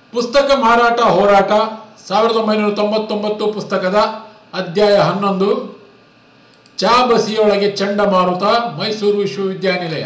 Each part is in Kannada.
ಪುಸ್ತಕ ಮಾರಾಟ ಹೋರಾಟ ಸಾವಿರದ ಒಂಬೈನೂರ ತೊಂಬತ್ತೊಂಬತ್ತು ಪುಸ್ತಕದ ಅಧ್ಯಾಯ ಹನ್ನೊಂದು ಚಾ ಬಸಿಯೊಳಗೆ ಚಂಡಮಾರುತ ಮೈಸೂರು ವಿಶ್ವವಿದ್ಯಾನಿಲಯ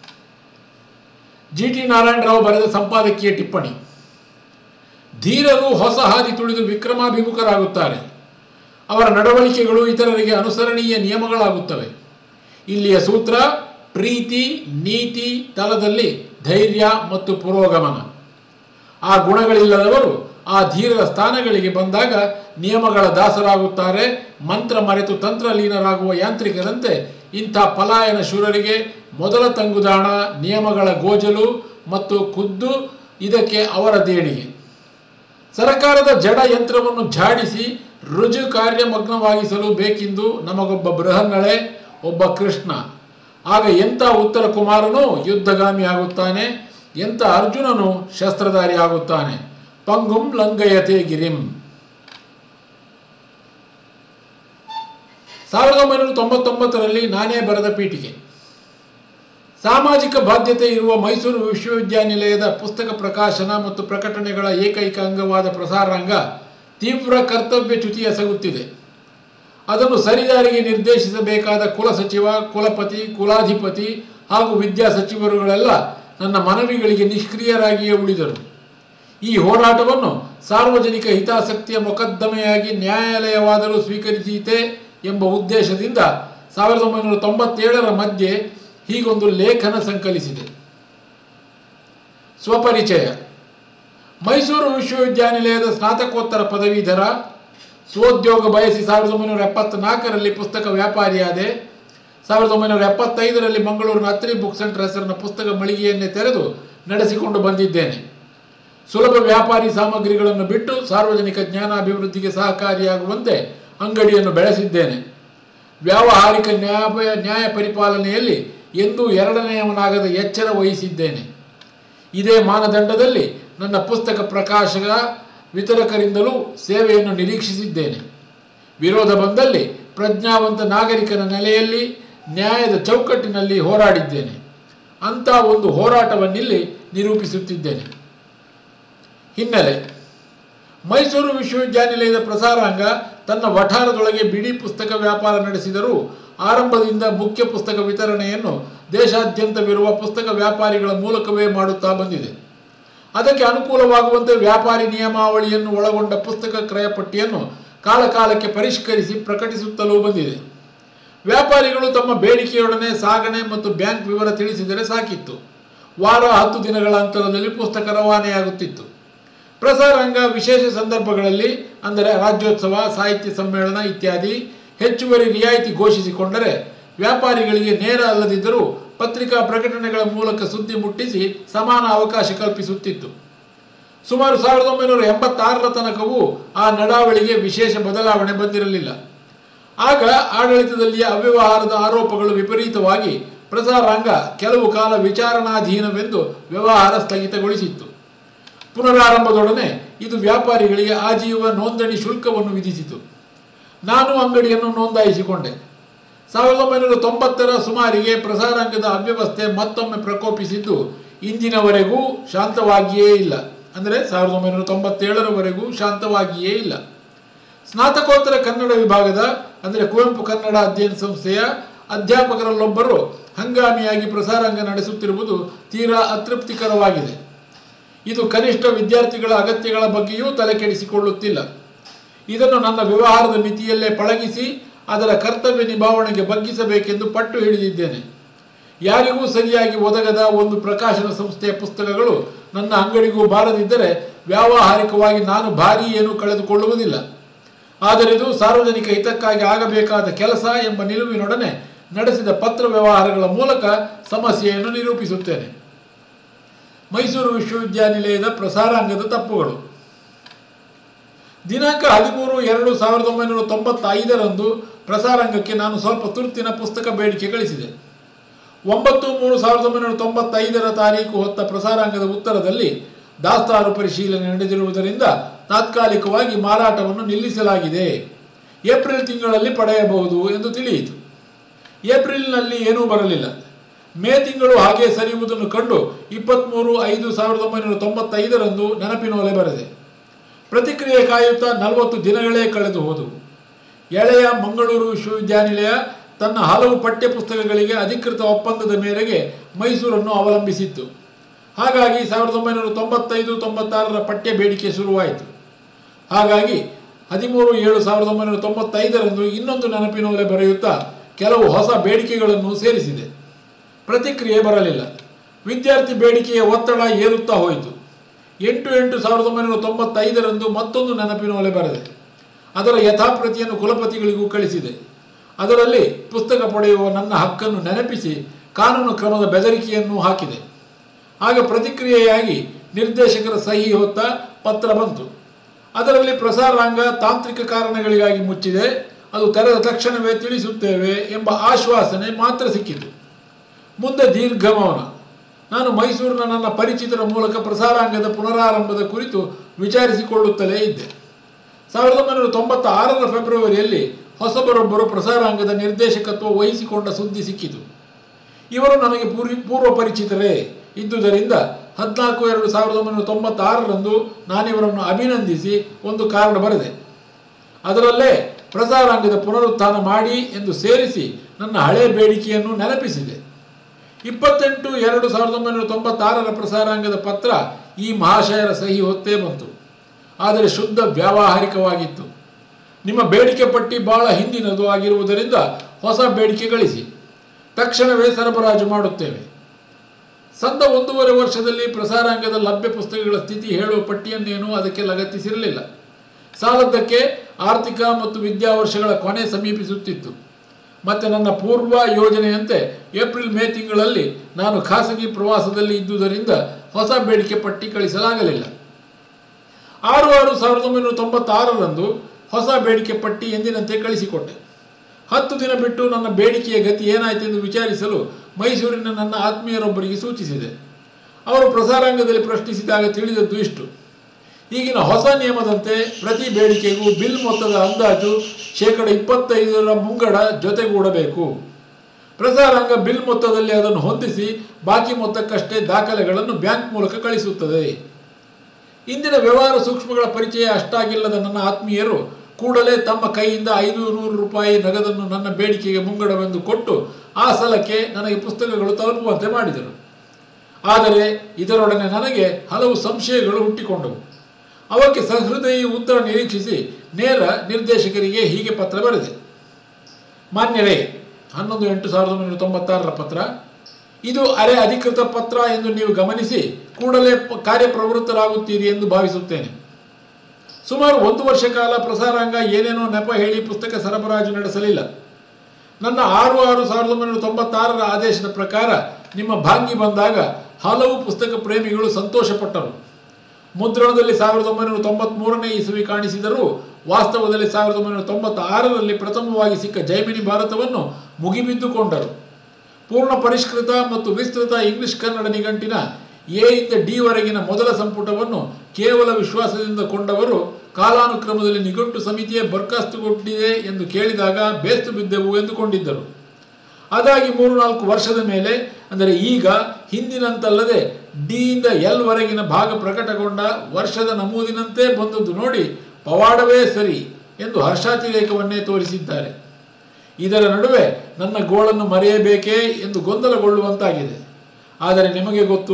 ಜಿ ಟಿ ನಾರಾಯಣರಾವ್ ಬರೆದ ಸಂಪಾದಕೀಯ ಟಿಪ್ಪಣಿ ಧೀರರು ಹೊಸ ಹಾದಿ ತುಳಿದು ವಿಕ್ರಮಾಭಿಮುಖರಾಗುತ್ತಾರೆ ಅವರ ನಡವಳಿಕೆಗಳು ಇತರರಿಗೆ ಅನುಸರಣೀಯ ನಿಯಮಗಳಾಗುತ್ತವೆ ಇಲ್ಲಿಯ ಸೂತ್ರ ಪ್ರೀತಿ ನೀತಿ ತಲದಲ್ಲಿ ಧೈರ್ಯ ಮತ್ತು ಪುರೋಗಮನ ಆ ಗುಣಗಳಿಲ್ಲದವರು ಆ ಧೀರರ ಸ್ಥಾನಗಳಿಗೆ ಬಂದಾಗ ನಿಯಮಗಳ ದಾಸರಾಗುತ್ತಾರೆ ಮಂತ್ರ ಮರೆತು ತಂತ್ರಲೀನರಾಗುವ ಯಾಂತ್ರಿಕರಂತೆ ಇಂಥ ಪಲಾಯನ ಶೂರರಿಗೆ ಮೊದಲ ತಂಗುದಾಣ ನಿಯಮಗಳ ಗೋಜಲು ಮತ್ತು ಖುದ್ದು ಇದಕ್ಕೆ ಅವರ ದೇಣಿಗೆ ಸರ್ಕಾರದ ಜಡ ಯಂತ್ರವನ್ನು ಝಾಡಿಸಿ ರುಜು ಕಾರ್ಯಮಗ್ನವಾಗಿಸಲು ಬೇಕೆಂದು ನಮಗೊಬ್ಬ ಬೃಹನ್ನಳೆ ಒಬ್ಬ ಕೃಷ್ಣ ಆಗ ಎಂಥ ಉತ್ತರ ಕುಮಾರನು ಯುದ್ಧಗಾಮಿ ಆಗುತ್ತಾನೆ ಎಂಥ ಅರ್ಜುನನು ಶಸ್ತ್ರಧಾರಿ ಆಗುತ್ತಾನೆ ಪಂಗುಂ ಲಂಗಯತೆ ಗಿರಿಂ ಸಾವಿರದ ಒಂಬೈನೂರ ತೊಂಬತ್ತೊಂಬತ್ತರಲ್ಲಿ ನಾನೇ ಬರೆದ ಪೀಠಿಕೆ ಸಾಮಾಜಿಕ ಬಾಧ್ಯತೆ ಇರುವ ಮೈಸೂರು ವಿಶ್ವವಿದ್ಯಾನಿಲಯದ ಪುಸ್ತಕ ಪ್ರಕಾಶನ ಮತ್ತು ಪ್ರಕಟಣೆಗಳ ಏಕೈಕ ಅಂಗವಾದ ಪ್ರಸಾರಾಂಗ ತೀವ್ರ ಕರ್ತವ್ಯ ಚ್ಯುತಿ ಎಸಗುತ್ತಿದೆ ಅದನ್ನು ಸರಿದಾರಿಗೆ ನಿರ್ದೇಶಿಸಬೇಕಾದ ಕುಲಸಚಿವ ಕುಲಪತಿ ಕುಲಾಧಿಪತಿ ಹಾಗೂ ವಿದ್ಯಾ ಸಚಿವರುಗಳೆಲ್ಲ ನನ್ನ ಮನವಿಗಳಿಗೆ ನಿಷ್ಕ್ರಿಯರಾಗಿಯೇ ಉಳಿದರು ಈ ಹೋರಾಟವನ್ನು ಸಾರ್ವಜನಿಕ ಹಿತಾಸಕ್ತಿಯ ಮೊಕದ್ದಮೆಯಾಗಿ ನ್ಯಾಯಾಲಯವಾದರೂ ಸ್ವೀಕರಿಸೀತೆ ಎಂಬ ಉದ್ದೇಶದಿಂದ ಸಾವಿರದ ಒಂಬೈನೂರ ತೊಂಬತ್ತೇಳರ ಮಧ್ಯೆ ಹೀಗೊಂದು ಲೇಖನ ಸಂಕಲಿಸಿದೆ ಸ್ವಪರಿಚಯ ಮೈಸೂರು ವಿಶ್ವವಿದ್ಯಾನಿಲಯದ ಸ್ನಾತಕೋತ್ತರ ಪದವೀಧರ ಸ್ವೋದ್ಯೋಗ ಬಯಸಿ ಸಾವಿರದ ಒಂಬೈನೂರ ಎಪ್ಪತ್ನಾಲ್ಕರಲ್ಲಿ ಪುಸ್ತಕ ವ್ಯಾಪಾರಿಯಾದೆ ಸಾವಿರದ ಒಂಬೈನೂರ ಎಪ್ಪತ್ತೈದರಲ್ಲಿ ಮಂಗಳೂರಿನ ಅತ್ರಿ ಬುಕ್ ಸೆಂಟರ್ ಹೆಸರಿನ ಪುಸ್ತಕ ಮಳಿಗೆಯನ್ನೇ ತೆರೆದು ನಡೆಸಿಕೊಂಡು ಬಂದಿದ್ದೇನೆ ಸುಲಭ ವ್ಯಾಪಾರಿ ಸಾಮಗ್ರಿಗಳನ್ನು ಬಿಟ್ಟು ಸಾರ್ವಜನಿಕ ಜ್ಞಾನಾಭಿವೃದ್ಧಿಗೆ ಸಹಕಾರಿಯಾಗುವಂತೆ ಅಂಗಡಿಯನ್ನು ಬೆಳೆಸಿದ್ದೇನೆ ವ್ಯಾವಹಾರಿಕ ನ್ಯಾಯ ನ್ಯಾಯ ಪರಿಪಾಲನೆಯಲ್ಲಿ ಎಂದೂ ಎರಡನೆಯವನಾಗದ ಎಚ್ಚರ ವಹಿಸಿದ್ದೇನೆ ಇದೇ ಮಾನದಂಡದಲ್ಲಿ ನನ್ನ ಪುಸ್ತಕ ಪ್ರಕಾಶಕ ವಿತರಕರಿಂದಲೂ ಸೇವೆಯನ್ನು ನಿರೀಕ್ಷಿಸಿದ್ದೇನೆ ವಿರೋಧ ಬಂದಲ್ಲಿ ಪ್ರಜ್ಞಾವಂತ ನಾಗರಿಕನ ನೆಲೆಯಲ್ಲಿ ನ್ಯಾಯದ ಚೌಕಟ್ಟಿನಲ್ಲಿ ಹೋರಾಡಿದ್ದೇನೆ ಅಂಥ ಒಂದು ಹೋರಾಟವನ್ನಿಲ್ಲಿ ನಿರೂಪಿಸುತ್ತಿದ್ದೇನೆ ಹಿನ್ನೆಲೆ ಮೈಸೂರು ವಿಶ್ವವಿದ್ಯಾನಿಲಯದ ಪ್ರಸಾರಾಂಗ ತನ್ನ ವಠಾರದೊಳಗೆ ಬಿಡಿ ಪುಸ್ತಕ ವ್ಯಾಪಾರ ನಡೆಸಿದರೂ ಆರಂಭದಿಂದ ಮುಖ್ಯ ಪುಸ್ತಕ ವಿತರಣೆಯನ್ನು ದೇಶಾದ್ಯಂತವಿರುವ ಪುಸ್ತಕ ವ್ಯಾಪಾರಿಗಳ ಮೂಲಕವೇ ಮಾಡುತ್ತಾ ಬಂದಿದೆ ಅದಕ್ಕೆ ಅನುಕೂಲವಾಗುವಂತೆ ವ್ಯಾಪಾರಿ ನಿಯಮಾವಳಿಯನ್ನು ಒಳಗೊಂಡ ಪುಸ್ತಕ ಕ್ರಯಪಟ್ಟಿಯನ್ನು ಕಾಲಕಾಲಕ್ಕೆ ಪರಿಷ್ಕರಿಸಿ ಪ್ರಕಟಿಸುತ್ತಲೂ ಬಂದಿದೆ ವ್ಯಾಪಾರಿಗಳು ತಮ್ಮ ಬೇಡಿಕೆಯೊಡನೆ ಸಾಗಣೆ ಮತ್ತು ಬ್ಯಾಂಕ್ ವಿವರ ತಿಳಿಸಿದರೆ ಸಾಕಿತ್ತು ವಾರ ಹತ್ತು ದಿನಗಳ ಅಂತರದಲ್ಲಿ ಪುಸ್ತಕ ರವಾನೆಯಾಗುತ್ತಿತ್ತು ಪ್ರಸಾರಾಂಗ ವಿಶೇಷ ಸಂದರ್ಭಗಳಲ್ಲಿ ಅಂದರೆ ರಾಜ್ಯೋತ್ಸವ ಸಾಹಿತ್ಯ ಸಮ್ಮೇಳನ ಇತ್ಯಾದಿ ಹೆಚ್ಚುವರಿ ರಿಯಾಯಿತಿ ಘೋಷಿಸಿಕೊಂಡರೆ ವ್ಯಾಪಾರಿಗಳಿಗೆ ನೇರ ಅಲ್ಲದಿದ್ದರೂ ಪತ್ರಿಕಾ ಪ್ರಕಟಣೆಗಳ ಮೂಲಕ ಸುದ್ದಿ ಮುಟ್ಟಿಸಿ ಸಮಾನ ಅವಕಾಶ ಕಲ್ಪಿಸುತ್ತಿತ್ತು ಸುಮಾರು ಸಾವಿರದ ಒಂಬೈನೂರ ಎಂಬತ್ತಾರರ ತನಕವೂ ಆ ನಡಾವಳಿಗೆ ವಿಶೇಷ ಬದಲಾವಣೆ ಬಂದಿರಲಿಲ್ಲ ಆಗ ಆಡಳಿತದಲ್ಲಿಯ ಅವ್ಯವಹಾರದ ಆರೋಪಗಳು ವಿಪರೀತವಾಗಿ ಪ್ರಸಾರಾಂಗ ಕೆಲವು ಕಾಲ ವಿಚಾರಣಾಧೀನವೆಂದು ವ್ಯವಹಾರ ಸ್ಥಗಿತಗೊಳಿಸಿತ್ತು ಪುನರಾರಂಭದೊಡನೆ ಇದು ವ್ಯಾಪಾರಿಗಳಿಗೆ ಆಜೀವ ನೋಂದಣಿ ಶುಲ್ಕವನ್ನು ವಿಧಿಸಿತು ನಾನು ಅಂಗಡಿಯನ್ನು ನೋಂದಾಯಿಸಿಕೊಂಡೆ ಸಾವಿರದ ಒಂಬೈನೂರ ತೊಂಬತ್ತರ ಸುಮಾರಿಗೆ ಪ್ರಸಾರಾಂಗದ ಅವ್ಯವಸ್ಥೆ ಮತ್ತೊಮ್ಮೆ ಪ್ರಕೋಪಿಸಿದ್ದು ಇಂದಿನವರೆಗೂ ಶಾಂತವಾಗಿಯೇ ಇಲ್ಲ ಅಂದರೆ ಸಾವಿರದ ಒಂಬೈನೂರ ತೊಂಬತ್ತೇಳರವರೆಗೂ ಶಾಂತವಾಗಿಯೇ ಇಲ್ಲ ಸ್ನಾತಕೋತ್ತರ ಕನ್ನಡ ವಿಭಾಗದ ಅಂದರೆ ಕುವೆಂಪು ಕನ್ನಡ ಅಧ್ಯಯನ ಸಂಸ್ಥೆಯ ಅಧ್ಯಾಪಕರಲ್ಲೊಬ್ಬರು ಹಂಗಾಮಿಯಾಗಿ ಪ್ರಸಾರಾಂಗ ನಡೆಸುತ್ತಿರುವುದು ತೀರಾ ಅತೃಪ್ತಿಕರವಾಗಿದೆ ಇದು ಕನಿಷ್ಠ ವಿದ್ಯಾರ್ಥಿಗಳ ಅಗತ್ಯಗಳ ಬಗ್ಗೆಯೂ ತಲೆ ಕೆಡಿಸಿಕೊಳ್ಳುತ್ತಿಲ್ಲ ಇದನ್ನು ನನ್ನ ವ್ಯವಹಾರದ ಮಿತಿಯಲ್ಲೇ ಪಳಗಿಸಿ ಅದರ ಕರ್ತವ್ಯ ನಿಭಾವಣೆಗೆ ಬಗ್ಗಿಸಬೇಕೆಂದು ಪಟ್ಟು ಹಿಡಿದಿದ್ದೇನೆ ಯಾರಿಗೂ ಸರಿಯಾಗಿ ಒದಗದ ಒಂದು ಪ್ರಕಾಶನ ಸಂಸ್ಥೆಯ ಪುಸ್ತಕಗಳು ನನ್ನ ಅಂಗಡಿಗೂ ಬಾರದಿದ್ದರೆ ವ್ಯಾವಹಾರಿಕವಾಗಿ ನಾನು ಭಾರೀ ಏನೂ ಕಳೆದುಕೊಳ್ಳುವುದಿಲ್ಲ ಆದರೆ ಇದು ಸಾರ್ವಜನಿಕ ಹಿತಕ್ಕಾಗಿ ಆಗಬೇಕಾದ ಕೆಲಸ ಎಂಬ ನಿಲುವಿನೊಡನೆ ನಡೆಸಿದ ಪತ್ರ ವ್ಯವಹಾರಗಳ ಮೂಲಕ ಸಮಸ್ಯೆಯನ್ನು ನಿರೂಪಿಸುತ್ತೇನೆ ಮೈಸೂರು ವಿಶ್ವವಿದ್ಯಾನಿಲಯದ ಪ್ರಸಾರಾಂಗದ ತಪ್ಪುಗಳು ದಿನಾಂಕ ಹದಿಮೂರು ಎರಡು ಸಾವಿರದ ಒಂಬೈನೂರ ತೊಂಬತ್ತೈದರಂದು ಪ್ರಸಾರಾಂಗಕ್ಕೆ ನಾನು ಸ್ವಲ್ಪ ತುರ್ತಿನ ಪುಸ್ತಕ ಬೇಡಿಕೆ ಗಳಿಸಿದೆ ಒಂಬತ್ತು ಮೂರು ಸಾವಿರದ ಒಂಬೈನೂರ ತೊಂಬತ್ತೈದರ ತಾರೀಕು ಹೊತ್ತ ಪ್ರಸಾರಾಂಗದ ಉತ್ತರದಲ್ಲಿ ದಾಸ್ತಾನು ಪರಿಶೀಲನೆ ನಡೆದಿರುವುದರಿಂದ ತಾತ್ಕಾಲಿಕವಾಗಿ ಮಾರಾಟವನ್ನು ನಿಲ್ಲಿಸಲಾಗಿದೆ ಏಪ್ರಿಲ್ ತಿಂಗಳಲ್ಲಿ ಪಡೆಯಬಹುದು ಎಂದು ತಿಳಿಯಿತು ಏಪ್ರಿಲ್ನಲ್ಲಿ ಏನೂ ಬರಲಿಲ್ಲ ಮೇ ತಿಂಗಳು ಹಾಗೆ ಸರಿಯುವುದನ್ನು ಕಂಡು ಇಪ್ಪತ್ತ್ಮೂರು ಐದು ಸಾವಿರದ ಒಂಬೈನೂರ ತೊಂಬತ್ತೈದರಂದು ನೆನಪಿನೊಲೆ ಬರೆದೆ ಪ್ರತಿಕ್ರಿಯೆ ಕಾಯುತ್ತಾ ನಲವತ್ತು ದಿನಗಳೇ ಕಳೆದು ಹೋದವು ಎಳೆಯ ಮಂಗಳೂರು ವಿಶ್ವವಿದ್ಯಾನಿಲಯ ತನ್ನ ಹಲವು ಪಠ್ಯಪುಸ್ತಕಗಳಿಗೆ ಅಧಿಕೃತ ಒಪ್ಪಂದದ ಮೇರೆಗೆ ಮೈಸೂರನ್ನು ಅವಲಂಬಿಸಿತ್ತು ಹಾಗಾಗಿ ಸಾವಿರದ ಒಂಬೈನೂರ ತೊಂಬತ್ತೈದು ತೊಂಬತ್ತಾರರ ಪಠ್ಯ ಬೇಡಿಕೆ ಶುರುವಾಯಿತು ಹಾಗಾಗಿ ಹದಿಮೂರು ಏಳು ಸಾವಿರದ ಒಂಬೈನೂರ ತೊಂಬತ್ತೈದರಂದು ಇನ್ನೊಂದು ನೆನಪಿನೊಲೆ ಬರೆಯುತ್ತಾ ಕೆಲವು ಹೊಸ ಬೇಡಿಕೆಗಳನ್ನು ಸೇರಿಸಿದೆ ಪ್ರತಿಕ್ರಿಯೆ ಬರಲಿಲ್ಲ ವಿದ್ಯಾರ್ಥಿ ಬೇಡಿಕೆಯ ಒತ್ತಡ ಏರುತ್ತಾ ಹೋಯಿತು ಎಂಟು ಎಂಟು ಸಾವಿರದ ಒಂಬೈನೂರ ತೊಂಬತ್ತೈದರಂದು ಮತ್ತೊಂದು ನೆನಪಿನೊಲೆ ಬರೆದೆ ಅದರ ಯಥಾಪ್ರತಿಯನ್ನು ಕುಲಪತಿಗಳಿಗೂ ಕಳಿಸಿದೆ ಅದರಲ್ಲಿ ಪುಸ್ತಕ ಪಡೆಯುವ ನನ್ನ ಹಕ್ಕನ್ನು ನೆನಪಿಸಿ ಕಾನೂನು ಕ್ರಮದ ಬೆದರಿಕೆಯನ್ನು ಹಾಕಿದೆ ಆಗ ಪ್ರತಿಕ್ರಿಯೆಯಾಗಿ ನಿರ್ದೇಶಕರ ಸಹಿ ಹೊತ್ತ ಪತ್ರ ಬಂತು ಅದರಲ್ಲಿ ಪ್ರಸಾರಾಂಗ ತಾಂತ್ರಿಕ ಕಾರಣಗಳಿಗಾಗಿ ಮುಚ್ಚಿದೆ ಅದು ತೆರೆದ ತಕ್ಷಣವೇ ತಿಳಿಸುತ್ತೇವೆ ಎಂಬ ಆಶ್ವಾಸನೆ ಮಾತ್ರ ಸಿಕ್ಕಿತು ಮುಂದೆ ದೀರ್ಘ ಮೌನ ನಾನು ಮೈಸೂರಿನ ನನ್ನ ಪರಿಚಿತರ ಮೂಲಕ ಪ್ರಸಾರಾಂಗದ ಪುನರಾರಂಭದ ಕುರಿತು ವಿಚಾರಿಸಿಕೊಳ್ಳುತ್ತಲೇ ಇದ್ದೆ ಸಾವಿರದ ಒಂಬೈನೂರ ತೊಂಬತ್ತ ಆರರ ಫೆಬ್ರವರಿಯಲ್ಲಿ ಹೊಸಬರೊಬ್ಬರು ಪ್ರಸಾರಾಂಗದ ನಿರ್ದೇಶಕತ್ವ ವಹಿಸಿಕೊಂಡ ಸುದ್ದಿ ಸಿಕ್ಕಿತು ಇವರು ನನಗೆ ಪೂರ್ವಿ ಪೂರ್ವ ಪರಿಚಿತರೇ ಇದ್ದುದರಿಂದ ಹದಿನಾಲ್ಕು ಎರಡು ಸಾವಿರದ ಒಂಬೈನೂರ ತೊಂಬತ್ತಾರರಂದು ನಾನಿವರನ್ನು ಅಭಿನಂದಿಸಿ ಒಂದು ಕಾರ್ಡ್ ಬರೆದೆ ಅದರಲ್ಲೇ ಪ್ರಸಾರಾಂಗದ ಪುನರುತ್ಥಾನ ಮಾಡಿ ಎಂದು ಸೇರಿಸಿ ನನ್ನ ಹಳೆ ಬೇಡಿಕೆಯನ್ನು ನೆನಪಿಸಿದೆ ಇಪ್ಪತ್ತೆಂಟು ಎರಡು ಸಾವಿರದ ಒಂಬೈನೂರ ತೊಂಬತ್ತಾರರ ಪ್ರಸಾರಾಂಗದ ಪತ್ರ ಈ ಮಹಾಶಯರ ಸಹಿ ಹೊತ್ತೇ ಬಂತು ಆದರೆ ಶುದ್ಧ ವ್ಯಾವಹಾರಿಕವಾಗಿತ್ತು ನಿಮ್ಮ ಬೇಡಿಕೆ ಪಟ್ಟಿ ಬಹಳ ಹಿಂದಿನದು ಆಗಿರುವುದರಿಂದ ಹೊಸ ಬೇಡಿಕೆ ಗಳಿಸಿ ತಕ್ಷಣವೇ ಸರಬರಾಜು ಮಾಡುತ್ತೇವೆ ಸಂದ ಒಂದೂವರೆ ವರ್ಷದಲ್ಲಿ ಪ್ರಸಾರಾಂಗದ ಲಭ್ಯ ಪುಸ್ತಕಗಳ ಸ್ಥಿತಿ ಹೇಳುವ ಪಟ್ಟಿಯನ್ನೇನೂ ಅದಕ್ಕೆ ಲಗತ್ತಿಸಿರಲಿಲ್ಲ ಸಾಲದ್ದಕ್ಕೆ ಆರ್ಥಿಕ ಮತ್ತು ವಿದ್ಯಾವರ್ಷಗಳ ಕೊನೆ ಸಮೀಪಿಸುತ್ತಿತ್ತು ಮತ್ತು ನನ್ನ ಪೂರ್ವ ಯೋಜನೆಯಂತೆ ಏಪ್ರಿಲ್ ಮೇ ತಿಂಗಳಲ್ಲಿ ನಾನು ಖಾಸಗಿ ಪ್ರವಾಸದಲ್ಲಿ ಇದ್ದುದರಿಂದ ಹೊಸ ಬೇಡಿಕೆ ಪಟ್ಟಿ ಕಳಿಸಲಾಗಲಿಲ್ಲ ಆರು ಆರು ಸಾವಿರದ ಒಂಬೈನೂರ ತೊಂಬತ್ತಾರರಂದು ಹೊಸ ಬೇಡಿಕೆ ಪಟ್ಟಿ ಎಂದಿನಂತೆ ಕಳಿಸಿಕೊಟ್ಟೆ ಹತ್ತು ದಿನ ಬಿಟ್ಟು ನನ್ನ ಬೇಡಿಕೆಯ ಗತಿ ಏನಾಯಿತೆಂದು ವಿಚಾರಿಸಲು ಮೈಸೂರಿನ ನನ್ನ ಆತ್ಮೀಯರೊಬ್ಬರಿಗೆ ಸೂಚಿಸಿದೆ ಅವರು ಪ್ರಸಾರಾಂಗದಲ್ಲಿ ಪ್ರಶ್ನಿಸಿದಾಗ ತಿಳಿದದ್ದು ಇಷ್ಟು ಈಗಿನ ಹೊಸ ನಿಯಮದಂತೆ ಪ್ರತಿ ಬೇಡಿಕೆಗೂ ಬಿಲ್ ಮೊತ್ತದ ಅಂದಾಜು ಶೇಕಡ ಇಪ್ಪತ್ತೈದರ ಮುಂಗಡ ಜೊತೆಗೂಡಬೇಕು ಪ್ರಸಾರಾಂಗ ಬಿಲ್ ಮೊತ್ತದಲ್ಲಿ ಅದನ್ನು ಹೊಂದಿಸಿ ಬಾಕಿ ಮೊತ್ತಕ್ಕಷ್ಟೇ ದಾಖಲೆಗಳನ್ನು ಬ್ಯಾಂಕ್ ಮೂಲಕ ಕಳಿಸುತ್ತದೆ ಇಂದಿನ ವ್ಯವಹಾರ ಸೂಕ್ಷ್ಮಗಳ ಪರಿಚಯ ಅಷ್ಟಾಗಿಲ್ಲದ ನನ್ನ ಆತ್ಮೀಯರು ಕೂಡಲೇ ತಮ್ಮ ಕೈಯಿಂದ ಐದು ನೂರು ರೂಪಾಯಿ ನಗದನ್ನು ನನ್ನ ಬೇಡಿಕೆಗೆ ಮುಂಗಡವೆಂದು ಕೊಟ್ಟು ಆ ಸಲಕ್ಕೆ ನನಗೆ ಪುಸ್ತಕಗಳು ತಲುಪುವಂತೆ ಮಾಡಿದರು ಆದರೆ ಇದರೊಡನೆ ನನಗೆ ಹಲವು ಸಂಶಯಗಳು ಹುಟ್ಟಿಕೊಂಡವು ಅವಕ್ಕೆ ಸಹೃದಯಿ ಉತ್ತರ ನಿರೀಕ್ಷಿಸಿ ನೇರ ನಿರ್ದೇಶಕರಿಗೆ ಹೀಗೆ ಪತ್ರ ಬರೆದೆ ಮಾನ್ಯರೇ ಹನ್ನೊಂದು ಎಂಟು ಸಾವಿರದ ಒಂಬೈನೂರ ತೊಂಬತ್ತಾರರ ಪತ್ರ ಇದು ಅರೆ ಅಧಿಕೃತ ಪತ್ರ ಎಂದು ನೀವು ಗಮನಿಸಿ ಕೂಡಲೇ ಪ- ಕಾರ್ಯಪ್ರವೃತ್ತರಾಗುತ್ತೀರಿ ಎಂದು ಭಾವಿಸುತ್ತೇನೆ ಸುಮಾರು ಒಂದು ವರ್ಷ ಕಾಲ ಪ್ರಸಾರಾಂಗ ಏನೇನೋ ನೆಪ ಹೇಳಿ ಪುಸ್ತಕ ಸರಬರಾಜು ನಡೆಸಲಿಲ್ಲ ನನ್ನ ಆರು ಆರು ಸಾವಿರದ ಒಂಬೈನೂರ ತೊಂಬತ್ತಾರರ ಆದೇಶದ ಪ್ರಕಾರ ನಿಮ್ಮ ಭಾಗ್ಯ ಬಂದಾಗ ಹಲವು ಪುಸ್ತಕ ಪ್ರೇಮಿಗಳು ಸಂತೋಷಪಟ್ಟರು ಮುದ್ರಣದಲ್ಲಿ ಸಾವಿರದ ಒಂಬೈನೂರ ತೊಂಬತ್ಮೂರನೇ ಇಸವಿ ಕಾಣಿಸಿದರೂ ವಾಸ್ತವದಲ್ಲಿ ಸಾವಿರದ ಒಂಬೈನೂರ ತೊಂಬತ್ತಾರರಲ್ಲಿ ಪ್ರಥಮವಾಗಿ ಸಿಕ್ಕ ಜೈಮಿನಿ ಭಾರತವನ್ನು ಮುಗಿಬಿದ್ದುಕೊಂಡರು ಪೂರ್ಣ ಪರಿಷ್ಕೃತ ಮತ್ತು ವಿಸ್ತೃತ ಇಂಗ್ಲಿಷ್ ಕನ್ನಡ ನಿಘಂಟಿನ ಎ ಇಂದ ಡಿ ವರೆಗಿನ ಮೊದಲ ಸಂಪುಟವನ್ನು ಕೇವಲ ವಿಶ್ವಾಸದಿಂದ ಕೊಂಡವರು ಕಾಲಾನುಕ್ರಮದಲ್ಲಿ ನಿಘಂಟು ಸಮಿತಿಯೇ ಬರ್ಖಾಸ್ತುಗೊಂಡಿದೆ ಎಂದು ಕೇಳಿದಾಗ ಬೇಸ್ತು ಬಿದ್ದೆವು ಎಂದುಕೊಂಡಿದ್ದರು ಅದಾಗಿ ಮೂರು ನಾಲ್ಕು ವರ್ಷದ ಮೇಲೆ ಅಂದರೆ ಈಗ ಹಿಂದಿನಂತಲ್ಲದೆ ಡಿ ಇಂದ ಎಲ್ ವರೆಗಿನ ಭಾಗ ಪ್ರಕಟಗೊಂಡ ವರ್ಷದ ನಮೂದಿನಂತೆ ಬಂದದ್ದು ನೋಡಿ ಪವಾಡವೇ ಸರಿ ಎಂದು ಹರ್ಷಾತಿರೇಕವನ್ನೇ ತೋರಿಸಿದ್ದಾರೆ ಇದರ ನಡುವೆ ನನ್ನ ಗೋಳನ್ನು ಮರೆಯಬೇಕೇ ಎಂದು ಗೊಂದಲಗೊಳ್ಳುವಂತಾಗಿದೆ ಆದರೆ ನಿಮಗೆ ಗೊತ್ತು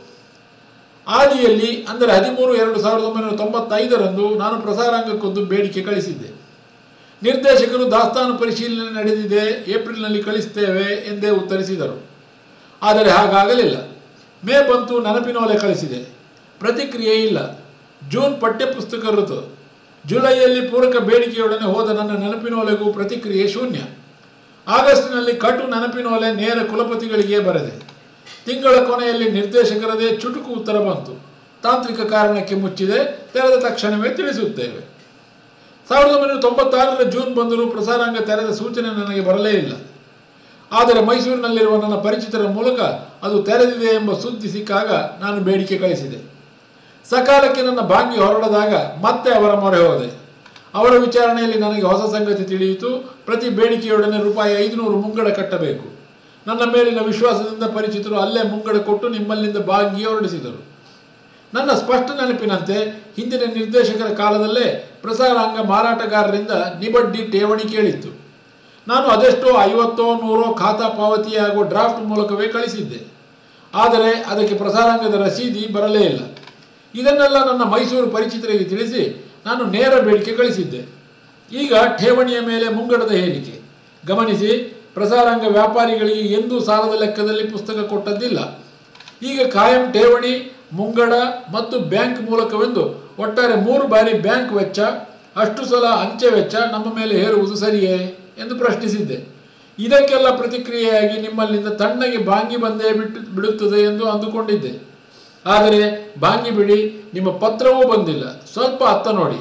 ಆದಿಯಲ್ಲಿ ಅಂದರೆ ಹದಿಮೂರು ಎರಡು ಸಾವಿರದ ಒಂಬೈನೂರ ತೊಂಬತ್ತೈದರಂದು ನಾನು ಪ್ರಸಾರಾಂಗಕ್ಕೊಂದು ಬೇಡಿಕೆ ಕಳಿಸಿದ್ದೆ ನಿರ್ದೇಶಕರು ದಾಸ್ತಾನು ಪರಿಶೀಲನೆ ನಡೆದಿದೆ ಏಪ್ರಿಲ್ನಲ್ಲಿ ಕಳಿಸ್ತೇವೆ ಎಂದೇ ಉತ್ತರಿಸಿದರು ಆದರೆ ಹಾಗಾಗಲಿಲ್ಲ ಮೇ ಬಂತು ನೆನಪಿನೊಲೆ ಕಳಿಸಿದೆ ಪ್ರತಿಕ್ರಿಯೆ ಇಲ್ಲ ಜೂನ್ ಪಠ್ಯಪುಸ್ತಕ ಋತು ಜುಲೈಯಲ್ಲಿ ಪೂರಕ ಬೇಡಿಕೆಯೊಡನೆ ಹೋದ ನನ್ನ ನೆನಪಿನೊಲೆಗೂ ಪ್ರತಿಕ್ರಿಯೆ ಶೂನ್ಯ ಆಗಸ್ಟ್ನಲ್ಲಿ ಕಟು ನೆನಪಿನೊಲೆ ನೇರ ಕುಲಪತಿಗಳಿಗೆ ಬರೆದೆ ತಿಂಗಳ ಕೊನೆಯಲ್ಲಿ ನಿರ್ದೇಶಕರದೇ ಚುಟುಕು ಉತ್ತರ ಬಂತು ತಾಂತ್ರಿಕ ಕಾರಣಕ್ಕೆ ಮುಚ್ಚಿದೆ ತೆರೆದ ತಕ್ಷಣವೇ ತಿಳಿಸುತ್ತೇವೆ ಸಾವಿರದ ಒಂಬೈನೂರ ತೊಂಬತ್ತಾರರ ಜೂನ್ ಬಂದರೂ ಪ್ರಸಾರಾಂಗ ತೆರೆದ ಸೂಚನೆ ನನಗೆ ಬರಲೇ ಇಲ್ಲ ಆದರೆ ಮೈಸೂರಿನಲ್ಲಿರುವ ನನ್ನ ಪರಿಚಿತರ ಮೂಲಕ ಅದು ತೆರೆದಿದೆ ಎಂಬ ಸುದ್ದಿ ಸಿಕ್ಕಾಗ ನಾನು ಬೇಡಿಕೆ ಕಳಿಸಿದೆ ಸಕಾಲಕ್ಕೆ ನನ್ನ ಬಾಂಗಿ ಹೊರಡದಾಗ ಮತ್ತೆ ಅವರ ಮೊರೆ ಹೋದೆ ಅವರ ವಿಚಾರಣೆಯಲ್ಲಿ ನನಗೆ ಹೊಸ ಸಂಗತಿ ತಿಳಿಯಿತು ಪ್ರತಿ ಬೇಡಿಕೆಯೊಡನೆ ರೂಪಾಯಿ ಐದುನೂರು ಮುಂಗಡ ಕಟ್ಟಬೇಕು ನನ್ನ ಮೇಲಿನ ವಿಶ್ವಾಸದಿಂದ ಪರಿಚಿತರು ಅಲ್ಲೇ ಮುಂಗಡ ಕೊಟ್ಟು ನಿಮ್ಮಲ್ಲಿಂದ ಬಾಗಿ ಹೊರಡಿಸಿದರು ನನ್ನ ಸ್ಪಷ್ಟ ನೆನಪಿನಂತೆ ಹಿಂದಿನ ನಿರ್ದೇಶಕರ ಕಾಲದಲ್ಲೇ ಪ್ರಸಾರಾಂಗ ಮಾರಾಟಗಾರರಿಂದ ನಿಬಡ್ಡಿ ಠೇವಣಿ ಕೇಳಿತ್ತು ನಾನು ಅದೆಷ್ಟೋ ಐವತ್ತೋ ನೂರೋ ಖಾತಾ ಪಾವತಿಯಾಗುವ ಡ್ರಾಫ್ಟ್ ಮೂಲಕವೇ ಕಳಿಸಿದ್ದೆ ಆದರೆ ಅದಕ್ಕೆ ಪ್ರಸಾರಾಂಗದ ರಸೀದಿ ಬರಲೇ ಇಲ್ಲ ಇದನ್ನೆಲ್ಲ ನನ್ನ ಮೈಸೂರು ಪರಿಚಿತರಿಗೆ ತಿಳಿಸಿ ನಾನು ನೇರ ಬೇಡಿಕೆ ಕಳಿಸಿದ್ದೆ ಈಗ ಠೇವಣಿಯ ಮೇಲೆ ಮುಂಗಡದ ಹೇರಿಕೆ ಗಮನಿಸಿ ಪ್ರಸಾರಾಂಗ ವ್ಯಾಪಾರಿಗಳಿಗೆ ಎಂದೂ ಸಾಲದ ಲೆಕ್ಕದಲ್ಲಿ ಪುಸ್ತಕ ಕೊಟ್ಟದ್ದಿಲ್ಲ ಈಗ ಕಾಯಂ ಠೇವಣಿ ಮುಂಗಡ ಮತ್ತು ಬ್ಯಾಂಕ್ ಮೂಲಕವೆಂದು ಒಟ್ಟಾರೆ ಮೂರು ಬಾರಿ ಬ್ಯಾಂಕ್ ವೆಚ್ಚ ಅಷ್ಟು ಸಲ ಅಂಚೆ ವೆಚ್ಚ ನಮ್ಮ ಮೇಲೆ ಹೇರುವುದು ಸರಿಯೇ ಎಂದು ಪ್ರಶ್ನಿಸಿದ್ದೆ ಇದಕ್ಕೆಲ್ಲ ಪ್ರತಿಕ್ರಿಯೆಯಾಗಿ ನಿಮ್ಮಲ್ಲಿಂದ ತಣ್ಣಗೆ ಬಾಂಗಿ ಬಂದೇ ಬಿಟ್ಟು ಬಿಡುತ್ತದೆ ಎಂದು ಅಂದುಕೊಂಡಿದ್ದೆ ಆದರೆ ಬಾಂಗಿ ಬಿಡಿ ನಿಮ್ಮ ಪತ್ರವೂ ಬಂದಿಲ್ಲ ಸ್ವಲ್ಪ ಅತ್ತ ನೋಡಿ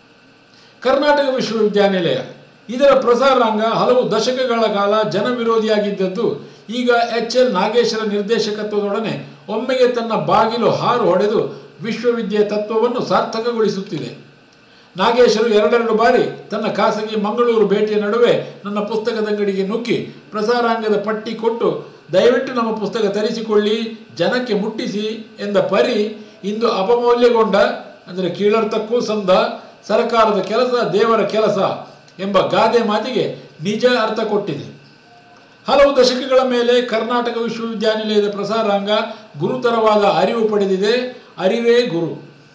ಕರ್ನಾಟಕ ವಿಶ್ವವಿದ್ಯಾನಿಲಯ ಇದರ ಪ್ರಸಾರಾಂಗ ಹಲವು ದಶಕಗಳ ಕಾಲ ಜನವಿರೋಧಿಯಾಗಿದ್ದದ್ದು ಈಗ ಎಚ್ ಎಲ್ ನಾಗೇಶರ ನಿರ್ದೇಶಕತ್ವದೊಡನೆ ಒಮ್ಮೆಗೆ ತನ್ನ ಬಾಗಿಲು ಹಾರು ಹೊಡೆದು ವಿಶ್ವವಿದ್ಯೆ ತತ್ವವನ್ನು ಸಾರ್ಥಕಗೊಳಿಸುತ್ತಿದೆ ನಾಗೇಶರು ಎರಡೆರಡು ಬಾರಿ ತನ್ನ ಖಾಸಗಿ ಮಂಗಳೂರು ಭೇಟಿಯ ನಡುವೆ ನನ್ನ ಪುಸ್ತಕದ ಅಂಗಡಿಗೆ ನುಗ್ಗಿ ಪ್ರಸಾರಾಂಗದ ಪಟ್ಟಿ ಕೊಟ್ಟು ದಯವಿಟ್ಟು ನಮ್ಮ ಪುಸ್ತಕ ತರಿಸಿಕೊಳ್ಳಿ ಜನಕ್ಕೆ ಮುಟ್ಟಿಸಿ ಎಂದ ಪರಿ ಇಂದು ಅಪಮೌಲ್ಯಗೊಂಡ ಅಂದರೆ ಕೀಳರ್ಥಕ್ಕೂ ಸಂದ ಸರ್ಕಾರದ ಕೆಲಸ ದೇವರ ಕೆಲಸ ಎಂಬ ಗಾದೆ ಮಾತಿಗೆ ನಿಜ ಅರ್ಥ ಕೊಟ್ಟಿದೆ ಹಲವು ದಶಕಗಳ ಮೇಲೆ ಕರ್ನಾಟಕ ವಿಶ್ವವಿದ್ಯಾನಿಲಯದ ಪ್ರಸಾರಾಂಗ ಗುರುತರವಾದ ಅರಿವು ಪಡೆದಿದೆ ಅರಿವೇ ಗುರು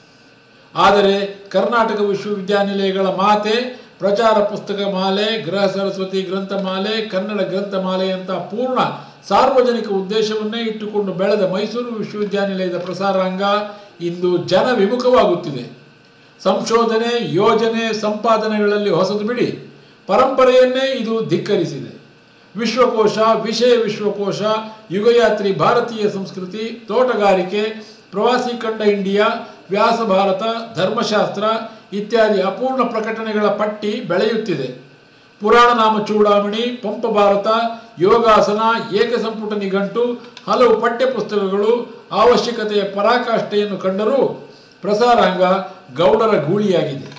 ಆದರೆ ಕರ್ನಾಟಕ ವಿಶ್ವವಿದ್ಯಾನಿಲಯಗಳ ಮಾತೆ ಪ್ರಚಾರ ಪುಸ್ತಕ ಮಾಲೆ ಗೃಹ ಸರಸ್ವತಿ ಗ್ರಂಥಮಾಲೆ ಕನ್ನಡ ಗ್ರಂಥಮಾಲೆಯಂಥ ಪೂರ್ಣ ಸಾರ್ವಜನಿಕ ಉದ್ದೇಶವನ್ನೇ ಇಟ್ಟುಕೊಂಡು ಬೆಳೆದ ಮೈಸೂರು ವಿಶ್ವವಿದ್ಯಾನಿಲಯದ ಪ್ರಸಾರಾಂಗ ಇಂದು ಜನ ವಿಮುಖವಾಗುತ್ತಿದೆ ಸಂಶೋಧನೆ ಯೋಜನೆ ಸಂಪಾದನೆಗಳಲ್ಲಿ ಹೊಸದು ಬಿಡಿ ಪರಂಪರೆಯನ್ನೇ ಇದು ಧಿಕ್ಕರಿಸಿದೆ ವಿಶ್ವಕೋಶ ವಿಷಯ ವಿಶ್ವಕೋಶ ಯುಗಯಾತ್ರಿ ಭಾರತೀಯ ಸಂಸ್ಕೃತಿ ತೋಟಗಾರಿಕೆ ಪ್ರವಾಸಿ ಕಂಡ ಇಂಡಿಯಾ ವ್ಯಾಸ ಭಾರತ ಧರ್ಮಶಾಸ್ತ್ರ ಇತ್ಯಾದಿ ಅಪೂರ್ಣ ಪ್ರಕಟಣೆಗಳ ಪಟ್ಟಿ ಬೆಳೆಯುತ್ತಿದೆ ಪುರಾಣ ನಾಮ ಚೂಡಾಮಣಿ ಪಂಪ ಭಾರತ ಯೋಗಾಸನ ಏಕಸಂಪುಟ ನಿಘಂಟು ಹಲವು ಪಠ್ಯಪುಸ್ತಕಗಳು ಅವಶ್ಯಕತೆಯ ಪರಾಕಾಷ್ಠೆಯನ್ನು ಕಂಡರೂ ಪ್ರಸಾರಾಂಗ ಗೌಡರ ಗೂಳಿಯಾಗಿದೆ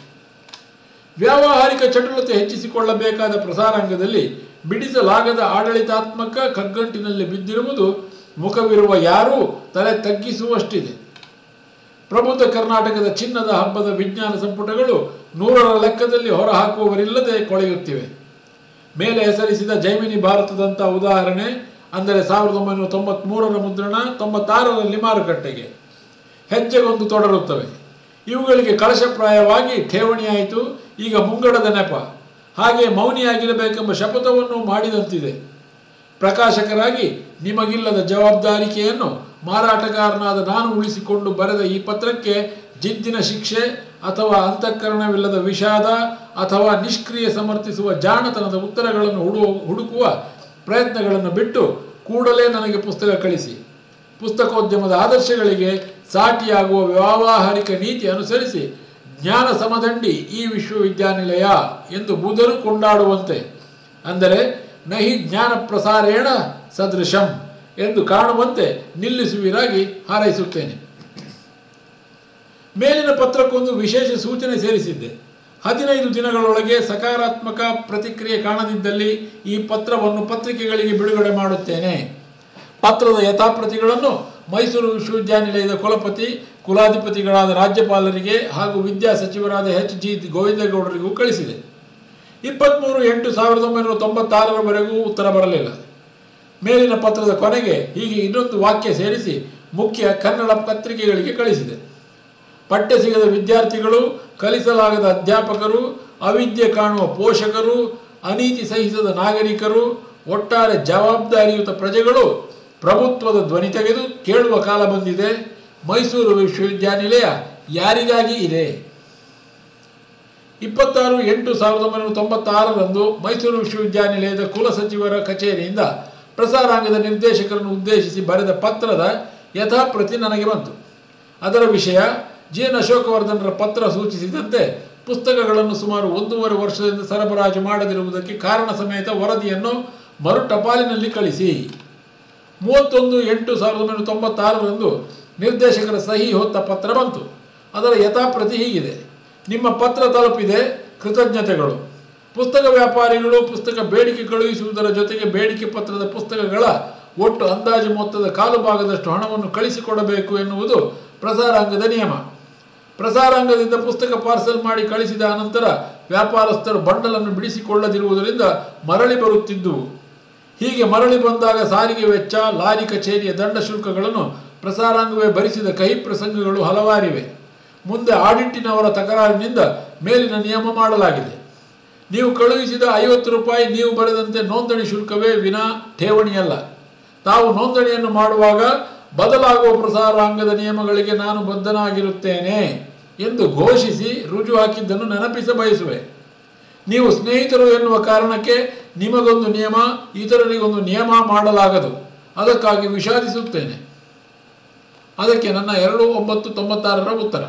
ವ್ಯಾವಹಾರಿಕ ಚಟುಲತೆ ಹೆಚ್ಚಿಸಿಕೊಳ್ಳಬೇಕಾದ ಪ್ರಸಾರಾಂಗದಲ್ಲಿ ಬಿಡಿಸಲಾಗದ ಆಡಳಿತಾತ್ಮಕ ಕಗ್ಗಂಟಿನಲ್ಲಿ ಬಿದ್ದಿರುವುದು ಮುಖವಿರುವ ಯಾರೂ ತಲೆ ತಗ್ಗಿಸುವಷ್ಟಿದೆ ಪ್ರಬುದ್ಧ ಕರ್ನಾಟಕದ ಚಿನ್ನದ ಹಬ್ಬದ ವಿಜ್ಞಾನ ಸಂಪುಟಗಳು ನೂರರ ಲೆಕ್ಕದಲ್ಲಿ ಹೊರಹಾಕುವವರಿಲ್ಲದೆ ಕೊಳೆಯುತ್ತಿವೆ ಮೇಲೆ ಹೆಸರಿಸಿದ ಜೈಮಿನಿ ಭಾರತದಂಥ ಉದಾಹರಣೆ ಅಂದರೆ ಸಾವಿರದ ಒಂಬೈನೂರ ತೊಂಬತ್ಮೂರರ ಮುದ್ರಣ ತೊಂಬತ್ತಾರರಲ್ಲಿ ಮಾರುಕಟ್ಟೆಗೆ ಹೆಜ್ಜೆಗೊಂದು ತೊಡರುತ್ತವೆ ಇವುಗಳಿಗೆ ಕಳಶಪ್ರಾಯವಾಗಿ ಠೇವಣಿಯಾಯಿತು ಈಗ ಮುಂಗಡದ ನೆಪ ಹಾಗೆ ಮೌನಿಯಾಗಿರಬೇಕೆಂಬ ಶಪಥವನ್ನು ಮಾಡಿದಂತಿದೆ ಪ್ರಕಾಶಕರಾಗಿ ನಿಮಗಿಲ್ಲದ ಜವಾಬ್ದಾರಿಕೆಯನ್ನು ಮಾರಾಟಗಾರನಾದ ನಾನು ಉಳಿಸಿಕೊಂಡು ಬರೆದ ಈ ಪತ್ರಕ್ಕೆ ಜಿದ್ದಿನ ಶಿಕ್ಷೆ ಅಥವಾ ಅಂತಃಕರಣವಿಲ್ಲದ ವಿಷಾದ ಅಥವಾ ನಿಷ್ಕ್ರಿಯ ಸಮರ್ಥಿಸುವ ಜಾಣತನದ ಉತ್ತರಗಳನ್ನು ಹುಡು ಹುಡುಕುವ ಪ್ರಯತ್ನಗಳನ್ನು ಬಿಟ್ಟು ಕೂಡಲೇ ನನಗೆ ಪುಸ್ತಕ ಕಳಿಸಿ ಪುಸ್ತಕೋದ್ಯಮದ ಆದರ್ಶಗಳಿಗೆ ಸಾಟಿಯಾಗುವ ವ್ಯಾವಹಾರಿಕ ನೀತಿ ಅನುಸರಿಸಿ ಜ್ಞಾನ ಸಮದಂಡಿ ಈ ವಿಶ್ವವಿದ್ಯಾನಿಲಯ ಎಂದು ಬುಧರು ಕೊಂಡಾಡುವಂತೆ ಅಂದರೆ ನಹಿ ಜ್ಞಾನ ಪ್ರಸಾರೇಣ ಸದೃಶಂ ಎಂದು ಕಾಣುವಂತೆ ನಿಲ್ಲಿಸುವಿರಾಗಿ ಹಾರೈಸುತ್ತೇನೆ ಮೇಲಿನ ಪತ್ರಕ್ಕೊಂದು ವಿಶೇಷ ಸೂಚನೆ ಸೇರಿಸಿದ್ದೆ ಹದಿನೈದು ದಿನಗಳೊಳಗೆ ಸಕಾರಾತ್ಮಕ ಪ್ರತಿಕ್ರಿಯೆ ಕಾಣದಿದ್ದಲ್ಲಿ ಈ ಪತ್ರವನ್ನು ಪತ್ರಿಕೆಗಳಿಗೆ ಬಿಡುಗಡೆ ಮಾಡುತ್ತೇನೆ ಪತ್ರದ ಯಥಾಪ್ರತಿಗಳನ್ನು ಮೈಸೂರು ವಿಶ್ವವಿದ್ಯಾನಿಲಯದ ಕುಲಪತಿ ಕುಲಾಧಿಪತಿಗಳಾದ ರಾಜ್ಯಪಾಲರಿಗೆ ಹಾಗೂ ವಿದ್ಯಾ ಸಚಿವರಾದ ಎಚ್ ಜಿ ಗೋವಿಂದೇಗೌಡರಿಗೂ ಕಳಿಸಿದೆ ಇಪ್ಪತ್ತ್ಮೂರು ಎಂಟು ಸಾವಿರದ ಒಂಬೈನೂರ ತೊಂಬತ್ತಾರರವರೆಗೂ ಉತ್ತರ ಬರಲಿಲ್ಲ ಮೇಲಿನ ಪತ್ರದ ಕೊನೆಗೆ ಹೀಗೆ ಇನ್ನೊಂದು ವಾಕ್ಯ ಸೇರಿಸಿ ಮುಖ್ಯ ಕನ್ನಡ ಪತ್ರಿಕೆಗಳಿಗೆ ಕಳಿಸಿದೆ ಪಠ್ಯ ಸಿಗದ ವಿದ್ಯಾರ್ಥಿಗಳು ಕಲಿಸಲಾಗದ ಅಧ್ಯಾಪಕರು ಅವಿದ್ಯೆ ಕಾಣುವ ಪೋಷಕರು ಅನೀತಿ ಸಹಿಸದ ನಾಗರಿಕರು ಒಟ್ಟಾರೆ ಜವಾಬ್ದಾರಿಯುತ ಪ್ರಜೆಗಳು ಪ್ರಭುತ್ವದ ಧ್ವನಿ ತೆಗೆದು ಕೇಳುವ ಕಾಲ ಬಂದಿದೆ ಮೈಸೂರು ವಿಶ್ವವಿದ್ಯಾನಿಲಯ ಯಾರಿಗಾಗಿ ಇದೆ ಇಪ್ಪತ್ತಾರು ಎಂಟು ಸಾವಿರದ ಒಂಬೈನೂರ ತೊಂಬತ್ತಾರರಂದು ಮೈಸೂರು ವಿಶ್ವವಿದ್ಯಾನಿಲಯದ ಕುಲಸಚಿವರ ಕಚೇರಿಯಿಂದ ಪ್ರಸಾರಾಂಗದ ನಿರ್ದೇಶಕರನ್ನು ಉದ್ದೇಶಿಸಿ ಬರೆದ ಪತ್ರದ ಯಥಾಪ್ರತಿ ನನಗೆ ಬಂತು ಅದರ ವಿಷಯ ಜಿ ಎನ್ ಅಶೋಕವರ್ಧನರ ಪತ್ರ ಸೂಚಿಸಿದಂತೆ ಪುಸ್ತಕಗಳನ್ನು ಸುಮಾರು ಒಂದೂವರೆ ವರ್ಷದಿಂದ ಸರಬರಾಜು ಮಾಡದಿರುವುದಕ್ಕೆ ಕಾರಣ ಸಮೇತ ವರದಿಯನ್ನು ಮರು ಟಪಾಲಿನಲ್ಲಿ ಕಳಿಸಿ ಮೂವತ್ತೊಂದು ಎಂಟು ಸಾವಿರದ ಒಂಬೈನೂರ ತೊಂಬತ್ತಾರರಂದು ನಿರ್ದೇಶಕರ ಸಹಿ ಹೊತ್ತ ಪತ್ರ ಬಂತು ಅದರ ಯಥಾಪ್ರತಿ ಹೀಗಿದೆ ನಿಮ್ಮ ಪತ್ರ ತಲುಪಿದೆ ಕೃತಜ್ಞತೆಗಳು ಪುಸ್ತಕ ವ್ಯಾಪಾರಿಗಳು ಪುಸ್ತಕ ಬೇಡಿಕೆ ಕಳುಹಿಸುವುದರ ಜೊತೆಗೆ ಬೇಡಿಕೆ ಪತ್ರದ ಪುಸ್ತಕಗಳ ಒಟ್ಟು ಅಂದಾಜು ಮೊತ್ತದ ಕಾಲು ಭಾಗದಷ್ಟು ಹಣವನ್ನು ಕಳಿಸಿಕೊಡಬೇಕು ಎನ್ನುವುದು ಪ್ರಸಾರಾಂಗದ ನಿಯಮ ಪ್ರಸಾರಾಂಗದಿಂದ ಪುಸ್ತಕ ಪಾರ್ಸಲ್ ಮಾಡಿ ಕಳಿಸಿದ ಅನಂತರ ವ್ಯಾಪಾರಸ್ಥರು ಬಂಡಲನ್ನು ಬಿಡಿಸಿಕೊಳ್ಳದಿರುವುದರಿಂದ ಮರಳಿ ಬರುತ್ತಿದ್ದುವು ಹೀಗೆ ಮರಳಿ ಬಂದಾಗ ಸಾರಿಗೆ ವೆಚ್ಚ ಲಾರಿ ಕಚೇರಿಯ ದಂಡ ಶುಲ್ಕಗಳನ್ನು ಪ್ರಸಾರಾಂಗವೇ ಭರಿಸಿದ ಕಹಿ ಪ್ರಸಂಗಗಳು ಹಲವಾರಿವೆ ಮುಂದೆ ಆಡಿಟ್ಟಿನವರ ತಕರಾರಿನಿಂದ ಮೇಲಿನ ನಿಯಮ ಮಾಡಲಾಗಿದೆ ನೀವು ಕಳುಹಿಸಿದ ಐವತ್ತು ರೂಪಾಯಿ ನೀವು ಬರೆದಂತೆ ನೋಂದಣಿ ಶುಲ್ಕವೇ ವಿನಾ ಠೇವಣಿಯಲ್ಲ ತಾವು ನೋಂದಣಿಯನ್ನು ಮಾಡುವಾಗ ಬದಲಾಗುವ ಪ್ರಸಾರಾಂಗದ ನಿಯಮಗಳಿಗೆ ನಾನು ಬದ್ಧನಾಗಿರುತ್ತೇನೆ ಎಂದು ಘೋಷಿಸಿ ರುಜು ಹಾಕಿದ್ದನ್ನು ನೆನಪಿಸ ಬಯಸುವೆ ನೀವು ಸ್ನೇಹಿತರು ಎನ್ನುವ ಕಾರಣಕ್ಕೆ ನಿಮಗೊಂದು ನಿಯಮ ಇತರರಿಗೊಂದು ನಿಯಮ ಮಾಡಲಾಗದು ಅದಕ್ಕಾಗಿ ವಿಷಾದಿಸುತ್ತೇನೆ ಅದಕ್ಕೆ ನನ್ನ ಎರಡು ಒಂಬತ್ತು ತೊಂಬತ್ತಾರರ ಉತ್ತರ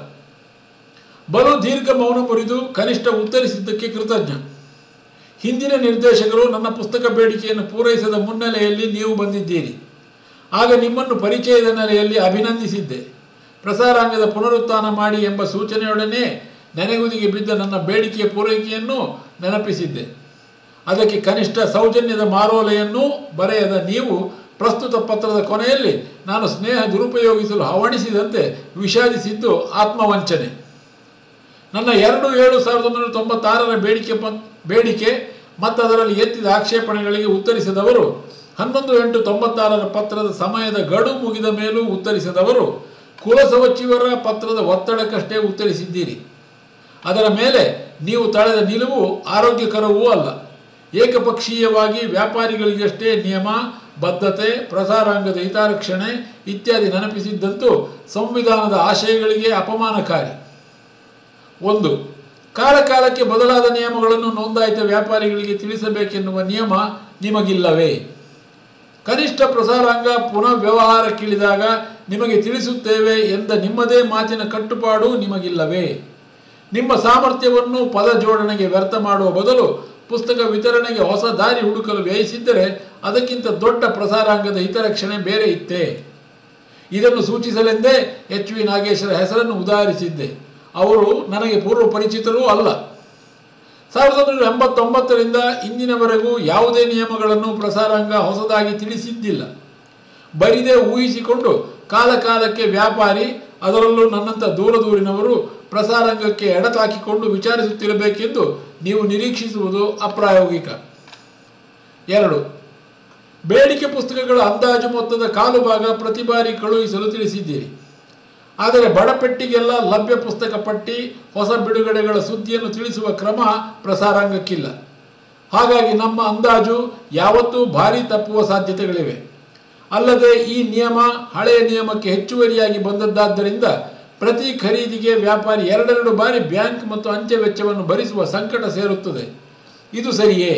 ಬಲು ದೀರ್ಘ ಮೌನ ಮುರಿದು ಕನಿಷ್ಠ ಉತ್ತರಿಸಿದ್ದಕ್ಕೆ ಕೃತಜ್ಞ ಹಿಂದಿನ ನಿರ್ದೇಶಕರು ನನ್ನ ಪುಸ್ತಕ ಬೇಡಿಕೆಯನ್ನು ಪೂರೈಸದ ಮುನ್ನೆಲೆಯಲ್ಲಿ ನೀವು ಬಂದಿದ್ದೀರಿ ಆಗ ನಿಮ್ಮನ್ನು ಪರಿಚಯದ ನೆಲೆಯಲ್ಲಿ ಅಭಿನಂದಿಸಿದ್ದೆ ಪ್ರಸಾರಾಂಗದ ಪುನರುತ್ಥಾನ ಮಾಡಿ ಎಂಬ ಸೂಚನೆಯೊಡನೆ ನೆನೆಗುದಿಗೆ ಬಿದ್ದ ನನ್ನ ಬೇಡಿಕೆಯ ಪೂರೈಕೆಯನ್ನು ನೆನಪಿಸಿದ್ದೆ ಅದಕ್ಕೆ ಕನಿಷ್ಠ ಸೌಜನ್ಯದ ಮಾರೋಲೆಯನ್ನೂ ಬರೆಯದ ನೀವು ಪ್ರಸ್ತುತ ಪತ್ರದ ಕೊನೆಯಲ್ಲಿ ನಾನು ಸ್ನೇಹ ದುರುಪಯೋಗಿಸಲು ಹವಣಿಸಿದಂತೆ ವಿಷಾದಿಸಿದ್ದು ಆತ್ಮವಂಚನೆ ನನ್ನ ಎರಡು ಏಳು ಸಾವಿರದ ಒಂಬೈನೂರ ತೊಂಬತ್ತಾರರ ಬೇಡಿಕೆ ಪತ್- ಬೇಡಿಕೆ ಮತ್ತು ಅದರಲ್ಲಿ ಎತ್ತಿದ ಆಕ್ಷೇಪಣೆಗಳಿಗೆ ಉತ್ತರಿಸಿದವರು ಹನ್ನೊಂದು ಎಂಟು ತೊಂಬತ್ತಾರರ ಪತ್ರದ ಸಮಯದ ಗಡು ಮುಗಿದ ಮೇಲೂ ಉತ್ತರಿಸಿದವರು ಕುಲಸಚಿವರ ಪತ್ರದ ಒತ್ತಡಕ್ಕಷ್ಟೇ ಉತ್ತರಿಸಿದ್ದೀರಿ ಅದರ ಮೇಲೆ ನೀವು ತಳೆದ ನಿಲುವು ಆರೋಗ್ಯಕರವೂ ಅಲ್ಲ ಏಕಪಕ್ಷೀಯವಾಗಿ ವ್ಯಾಪಾರಿಗಳಿಗಷ್ಟೇ ನಿಯಮ ಬದ್ಧತೆ ಪ್ರಸಾರಾಂಗದ ಹಿತಾರಕ್ಷಣೆ ಇತ್ಯಾದಿ ನೆನಪಿಸಿದ್ದಂತೂ ಸಂವಿಧಾನದ ಆಶಯಗಳಿಗೆ ಅಪಮಾನಕಾರಿ ಒಂದು ಕಾಲಕಾಲಕ್ಕೆ ಬದಲಾದ ನಿಯಮಗಳನ್ನು ನೋಂದಾಯಿತ ವ್ಯಾಪಾರಿಗಳಿಗೆ ತಿಳಿಸಬೇಕೆನ್ನುವ ನಿಯಮ ನಿಮಗಿಲ್ಲವೇ ಕನಿಷ್ಠ ಪ್ರಸಾರಾಂಗ ಪುನಃ ವ್ಯವಹಾರಕ್ಕಿಳಿದಾಗ ನಿಮಗೆ ತಿಳಿಸುತ್ತೇವೆ ಎಂದ ನಿಮ್ಮದೇ ಮಾತಿನ ಕಟ್ಟುಪಾಡು ನಿಮಗಿಲ್ಲವೇ ನಿಮ್ಮ ಸಾಮರ್ಥ್ಯವನ್ನು ಪದ ಜೋಡಣೆಗೆ ವ್ಯರ್ಥ ಮಾಡುವ ಬದಲು ಪುಸ್ತಕ ವಿತರಣೆಗೆ ಹೊಸ ದಾರಿ ಹುಡುಕಲು ವ್ಯಯಿಸಿದ್ದರೆ ಅದಕ್ಕಿಂತ ದೊಡ್ಡ ಪ್ರಸಾರಾಂಗದ ಹಿತರಕ್ಷಣೆ ಬೇರೆ ಇತ್ತೇ ಇದನ್ನು ಸೂಚಿಸಲೆಂದೇ ಎಚ್ ವಿ ನಾಗೇಶರ ಹೆಸರನ್ನು ಉದಾಹರಿಸಿದ್ದೆ ಅವರು ನನಗೆ ಪೂರ್ವ ಪರಿಚಿತರೂ ಅಲ್ಲ ಸಾವಿರದ ಒಂಬೈನೂರ ಎಂಬತ್ತೊಂಬತ್ತರಿಂದ ಇಂದಿನವರೆಗೂ ಯಾವುದೇ ನಿಯಮಗಳನ್ನು ಪ್ರಸಾರಾಂಗ ಹೊಸದಾಗಿ ತಿಳಿಸಿದ್ದಿಲ್ಲ ಬರಿದೇ ಊಹಿಸಿಕೊಂಡು ಕಾಲಕಾಲಕ್ಕೆ ವ್ಯಾಪಾರಿ ಅದರಲ್ಲೂ ನನ್ನಂಥ ದೂರ ದೂರಿನವರು ಪ್ರಸಾರಾಂಗಕ್ಕೆ ಎಡತಾಕಿಕೊಂಡು ವಿಚಾರಿಸುತ್ತಿರಬೇಕೆಂದು ನೀವು ನಿರೀಕ್ಷಿಸುವುದು ಅಪ್ರಾಯೋಗಿಕ ಎರಡು ಬೇಡಿಕೆ ಪುಸ್ತಕಗಳ ಅಂದಾಜು ಮೊತ್ತದ ಕಾಲು ಭಾಗ ಪ್ರತಿ ಬಾರಿ ಕಳುಹಿಸಲು ತಿಳಿಸಿದ್ದೀರಿ ಆದರೆ ಬಡಪೆಟ್ಟಿಗೆಲ್ಲ ಲಭ್ಯ ಪುಸ್ತಕ ಪಟ್ಟಿ ಹೊಸ ಬಿಡುಗಡೆಗಳ ಸುದ್ದಿಯನ್ನು ತಿಳಿಸುವ ಕ್ರಮ ಪ್ರಸಾರಾಂಗಕ್ಕಿಲ್ಲ ಹಾಗಾಗಿ ನಮ್ಮ ಅಂದಾಜು ಯಾವತ್ತೂ ಭಾರಿ ತಪ್ಪುವ ಸಾಧ್ಯತೆಗಳಿವೆ ಅಲ್ಲದೆ ಈ ನಿಯಮ ಹಳೆಯ ನಿಯಮಕ್ಕೆ ಹೆಚ್ಚುವರಿಯಾಗಿ ಬಂದದ್ದಾದ್ದರಿಂದ ಪ್ರತಿ ಖರೀದಿಗೆ ವ್ಯಾಪಾರಿ ಎರಡೆರಡು ಬಾರಿ ಬ್ಯಾಂಕ್ ಮತ್ತು ಅಂಚೆ ವೆಚ್ಚವನ್ನು ಭರಿಸುವ ಸಂಕಟ ಸೇರುತ್ತದೆ ಇದು ಸರಿಯೇ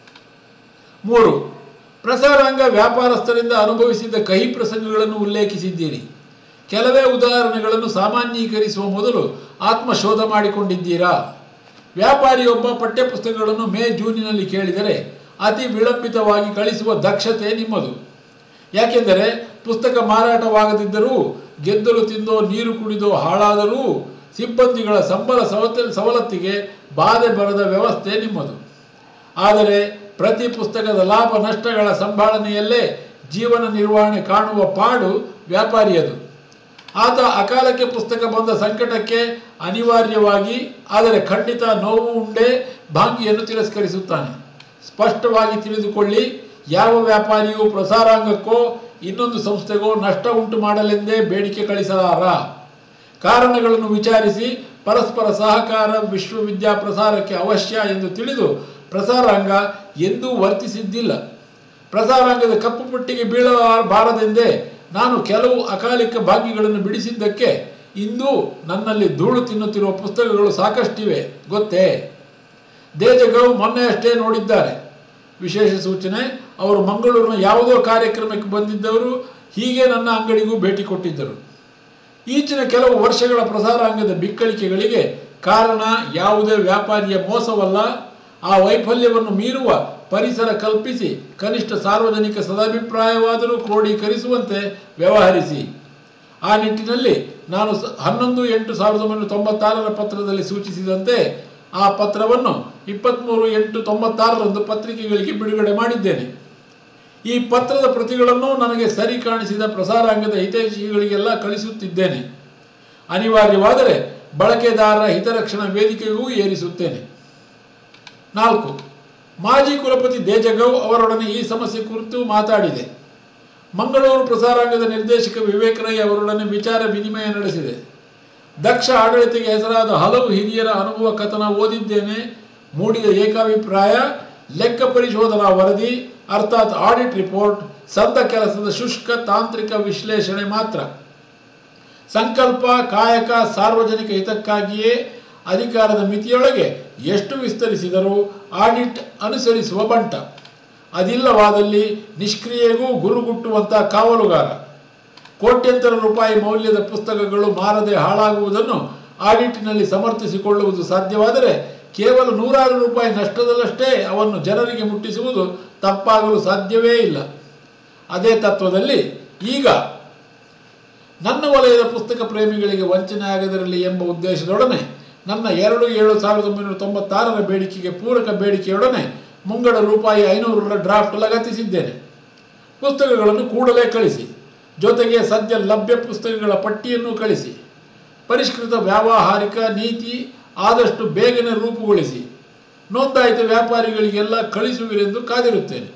ಮೂರು ಪ್ರಸಾರಾಂಗ ವ್ಯಾಪಾರಸ್ಥರಿಂದ ಅನುಭವಿಸಿದ ಕಹಿ ಪ್ರಸಂಗಗಳನ್ನು ಉಲ್ಲೇಖಿಸಿದ್ದೀರಿ ಕೆಲವೇ ಉದಾಹರಣೆಗಳನ್ನು ಸಾಮಾನ್ಯೀಕರಿಸುವ ಮೊದಲು ಆತ್ಮಶೋಧ ಮಾಡಿಕೊಂಡಿದ್ದೀರಾ ವ್ಯಾಪಾರಿಯೊಬ್ಬ ಪಠ್ಯಪುಸ್ತಕಗಳನ್ನು ಮೇ ಜೂನಿನಲ್ಲಿ ಕೇಳಿದರೆ ಅತಿ ವಿಳಂಬಿತವಾಗಿ ಕಳಿಸುವ ದಕ್ಷತೆ ನಿಮ್ಮದು ಯಾಕೆಂದರೆ ಪುಸ್ತಕ ಮಾರಾಟವಾಗದಿದ್ದರೂ ಗೆದ್ದಲು ತಿಂದೋ ನೀರು ಕುಡಿದೋ ಹಾಳಾದರೂ ಸಿಬ್ಬಂದಿಗಳ ಸಂಬಳ ಸವತ ಸವಲತ್ತಿಗೆ ಬಾಧೆ ಬರದ ವ್ಯವಸ್ಥೆ ನಿಮ್ಮದು ಆದರೆ ಪ್ರತಿ ಪುಸ್ತಕದ ಲಾಭ ನಷ್ಟಗಳ ಸಂಭಾಳನೆಯಲ್ಲೇ ಜೀವನ ನಿರ್ವಹಣೆ ಕಾಣುವ ಪಾಡು ವ್ಯಾಪಾರಿಯದು ಆತ ಅಕಾಲಕ್ಕೆ ಪುಸ್ತಕ ಬಂದ ಸಂಕಟಕ್ಕೆ ಅನಿವಾರ್ಯವಾಗಿ ಆದರೆ ಖಂಡಿತ ನೋವು ಉಂಡೇ ಭಾಂಗಿಯನ್ನು ತಿರಸ್ಕರಿಸುತ್ತಾನೆ ಸ್ಪಷ್ಟವಾಗಿ ತಿಳಿದುಕೊಳ್ಳಿ ಯಾವ ವ್ಯಾಪಾರಿಯೂ ಪ್ರಸಾರಾಂಗಕ್ಕೋ ಇನ್ನೊಂದು ಸಂಸ್ಥೆಗೋ ನಷ್ಟ ಉಂಟು ಮಾಡಲೆಂದೇ ಬೇಡಿಕೆ ಕಳಿಸಲಾರ ಕಾರಣಗಳನ್ನು ವಿಚಾರಿಸಿ ಪರಸ್ಪರ ಸಹಕಾರ ವಿಶ್ವವಿದ್ಯಾಪ್ರಸಾರಕ್ಕೆ ಅವಶ್ಯ ಎಂದು ತಿಳಿದು ಪ್ರಸಾರಾಂಗ ಎಂದೂ ವರ್ತಿಸಿದ್ದಿಲ್ಲ ಪ್ರಸಾರಾಂಗದ ಕಪ್ಪು ಪಟ್ಟಿಗೆ ಬೀಳಬಾರದೆಂದೇ ನಾನು ಕೆಲವು ಅಕಾಲಿಕ ಭಾಗ್ಯಗಳನ್ನು ಬಿಡಿಸಿದ್ದಕ್ಕೆ ಇಂದು ನನ್ನಲ್ಲಿ ಧೂಳು ತಿನ್ನುತ್ತಿರುವ ಪುಸ್ತಕಗಳು ಸಾಕಷ್ಟಿವೆ ಗೊತ್ತೇ ದೇಜಗೌ ಮೊನ್ನೆಯಷ್ಟೇ ನೋಡಿದ್ದಾರೆ ವಿಶೇಷ ಸೂಚನೆ ಅವರು ಮಂಗಳೂರಿನ ಯಾವುದೋ ಕಾರ್ಯಕ್ರಮಕ್ಕೆ ಬಂದಿದ್ದವರು ಹೀಗೆ ನನ್ನ ಅಂಗಡಿಗೂ ಭೇಟಿ ಕೊಟ್ಟಿದ್ದರು ಈಚಿನ ಕೆಲವು ವರ್ಷಗಳ ಪ್ರಸಾರಾಂಗದ ಬಿಕ್ಕಳಿಕೆಗಳಿಗೆ ಕಾರಣ ಯಾವುದೇ ವ್ಯಾಪಾರಿಯ ಮೋಸವಲ್ಲ ಆ ವೈಫಲ್ಯವನ್ನು ಮೀರುವ ಪರಿಸರ ಕಲ್ಪಿಸಿ ಕನಿಷ್ಠ ಸಾರ್ವಜನಿಕ ಸದಾಭಿಪ್ರಾಯವಾದರೂ ಕ್ರೋಢೀಕರಿಸುವಂತೆ ವ್ಯವಹರಿಸಿ ಆ ನಿಟ್ಟಿನಲ್ಲಿ ನಾನು ಸ- ಹನ್ನೊಂದು ಎಂಟು ಸಾವಿರದ ಒಂಬೈನೂರ ತೊಂಬತ್ತಾರರ ಪತ್ರದಲ್ಲಿ ಸೂಚಿಸಿದಂತೆ ಆ ಪತ್ರವನ್ನು ಇಪ್ಪತ್ತ್ಮೂರು ಎಂಟು ತೊಂಬತ್ತಾರರಂದು ಪತ್ರಿಕೆಗಳಿಗೆ ಬಿಡುಗಡೆ ಮಾಡಿದ್ದೇನೆ ಈ ಪತ್ರದ ಪ್ರತಿಗಳನ್ನು ನನಗೆ ಸರಿ ಕಾಣಿಸಿದ ಪ್ರಸಾರಾಂಗದ ಹಿತೈಷಿಗಳಿಗೆಲ್ಲ ಕಳಿಸುತ್ತಿದ್ದೇನೆ ಅನಿವಾರ್ಯವಾದರೆ ಬಳಕೆದಾರರ ಹಿತರಕ್ಷಣಾ ವೇದಿಕೆಗೂ ಏರಿಸುತ್ತೇನೆ ನಾಲ್ಕು ಮಾಜಿ ಕುಲಪತಿ ದೇಜಗೌ ಅವರೊಡನೆ ಈ ಸಮಸ್ಯೆ ಕುರಿತು ಮಾತಾಡಿದೆ ಮಂಗಳೂರು ಪ್ರಸಾರಾಂಗದ ನಿರ್ದೇಶಕ ವಿವೇಕ್ ರೈ ಅವರೊಡನೆ ವಿಚಾರ ವಿನಿಮಯ ನಡೆಸಿದೆ ದಕ್ಷ ಆಡಳಿತಕ್ಕೆ ಹೆಸರಾದ ಹಲವು ಹಿರಿಯರ ಅನುಭವ ಕಥನ ಓದಿದ್ದೇನೆ ಮೂಡಿದ ಏಕಾಭಿಪ್ರಾಯ ಲೆಕ್ಕ ಪರಿಶೋಧನಾ ವರದಿ ಅರ್ಥಾತ್ ಆಡಿಟ್ ರಿಪೋರ್ಟ್ ಸಂದ ಕೆಲಸದ ಶುಷ್ಕ ತಾಂತ್ರಿಕ ವಿಶ್ಲೇಷಣೆ ಮಾತ್ರ ಸಂಕಲ್ಪ ಕಾಯಕ ಸಾರ್ವಜನಿಕ ಹಿತಕ್ಕಾಗಿಯೇ ಅಧಿಕಾರದ ಮಿತಿಯೊಳಗೆ ಎಷ್ಟು ವಿಸ್ತರಿಸಿದರೂ ಆಡಿಟ್ ಅನುಸರಿಸುವ ಬಂಟ ಅದಿಲ್ಲವಾದಲ್ಲಿ ನಿಷ್ಕ್ರಿಯೆಗೂ ಗುರುಗುಟ್ಟುವಂಥ ಕಾವಲುಗಾರ ಕೋಟ್ಯಂತರ ರೂಪಾಯಿ ಮೌಲ್ಯದ ಪುಸ್ತಕಗಳು ಮಾರದೆ ಹಾಳಾಗುವುದನ್ನು ಆಡಿಟ್ನಲ್ಲಿ ಸಮರ್ಥಿಸಿಕೊಳ್ಳುವುದು ಸಾಧ್ಯವಾದರೆ ಕೇವಲ ನೂರಾರು ರೂಪಾಯಿ ನಷ್ಟದಲ್ಲಷ್ಟೇ ಅವನ್ನು ಜನರಿಗೆ ಮುಟ್ಟಿಸುವುದು ತಪ್ಪಾಗಲು ಸಾಧ್ಯವೇ ಇಲ್ಲ ಅದೇ ತತ್ವದಲ್ಲಿ ಈಗ ನನ್ನ ವಲಯದ ಪುಸ್ತಕ ಪ್ರೇಮಿಗಳಿಗೆ ವಂಚನೆ ಆಗದಿರಲಿ ಎಂಬ ಉದ್ದೇಶದೊಡನೆ ನನ್ನ ಎರಡು ಏಳು ಸಾವಿರದ ಒಂಬೈನೂರ ತೊಂಬತ್ತಾರರ ಬೇಡಿಕೆಗೆ ಪೂರಕ ಬೇಡಿಕೆಯೊಡನೆ ಮುಂಗಡ ರೂಪಾಯಿ ಐನೂರರ ಡ್ರಾಫ್ಟ್ ಲಗತ್ತಿಸಿದ್ದೇನೆ ಪುಸ್ತಕಗಳನ್ನು ಕೂಡಲೇ ಕಳಿಸಿ ಜೊತೆಗೆ ಸದ್ಯ ಲಭ್ಯ ಪುಸ್ತಕಗಳ ಪಟ್ಟಿಯನ್ನು ಕಳಿಸಿ ಪರಿಷ್ಕೃತ ವ್ಯಾವಹಾರಿಕ ನೀತಿ ಆದಷ್ಟು ಬೇಗನೆ ರೂಪುಗೊಳಿಸಿ ನೋಂದಾಯಿತ ವ್ಯಾಪಾರಿಗಳಿಗೆಲ್ಲ ಕಳಿಸುವಿರೆಂದು ಕಾದಿರುತ್ತೇನೆ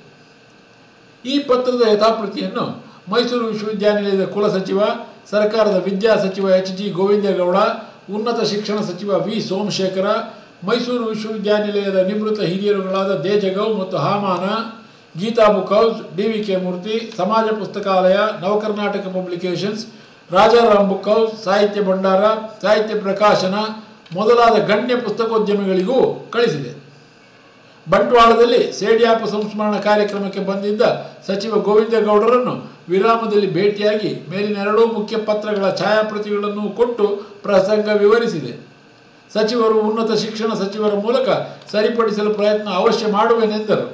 ಈ ಪತ್ರದ ಯಥಾಪ್ರತಿಯನ್ನು ಮೈಸೂರು ವಿಶ್ವವಿದ್ಯಾನಿಲಯದ ಕುಲಸಚಿವ ಸರ್ಕಾರದ ವಿದ್ಯಾ ಸಚಿವ ಎಚ್ ಜಿ ಗೋವಿಂದೇಗೌಡ ಉನ್ನತ ಶಿಕ್ಷಣ ಸಚಿವ ವಿ ಸೋಮಶೇಖರ ಮೈಸೂರು ವಿಶ್ವವಿದ್ಯಾನಿಲಯದ ನಿವೃತ್ತ ಹಿರಿಯರುಗಳಾದ ದೇಜಗೌ ಮತ್ತು Hamana Geetha book house D V K Murthy Samaja Pustakalaya Navakarnataka publications Rajaram book house Sahitya Bhandara ಸಾಹಿತ್ಯ ಪ್ರಕಾಶನ ಮೊದಲಾದ ಗಣ್ಯ ಪುಸ್ತಕೋದ್ಯಮಿಗಳಿಗೂ ಕಳಿಸಿದೆ ಬಂಟ್ವಾಳದಲ್ಲಿ ಸೇಡಿಯಾಪ ಸಂಸ್ಮರಣ ಕಾರ್ಯಕ್ರಮಕ್ಕೆ ಬಂದಿದ್ದ ಸಚಿವ ಗೋವಿಂದೇಗೌಡರನ್ನು ವಿರಾಮದಲ್ಲಿ ಭೇಟಿಯಾಗಿ ಮೇಲಿನ ಎರಡೂ ಮುಖ್ಯ ಪತ್ರಗಳ ಛಾಯಾಪ್ರತಿಗಳನ್ನು ಕೊಟ್ಟು ಪ್ರಸಂಗ ವಿವರಿಸಿದೆ ಸಚಿವರು ಉನ್ನತ ಶಿಕ್ಷಣ ಸಚಿವರ ಮೂಲಕ ಸರಿಪಡಿಸಲು ಪ್ರಯತ್ನ ಅವಶ್ಯ ಮಾಡುವೆನೆಂದರು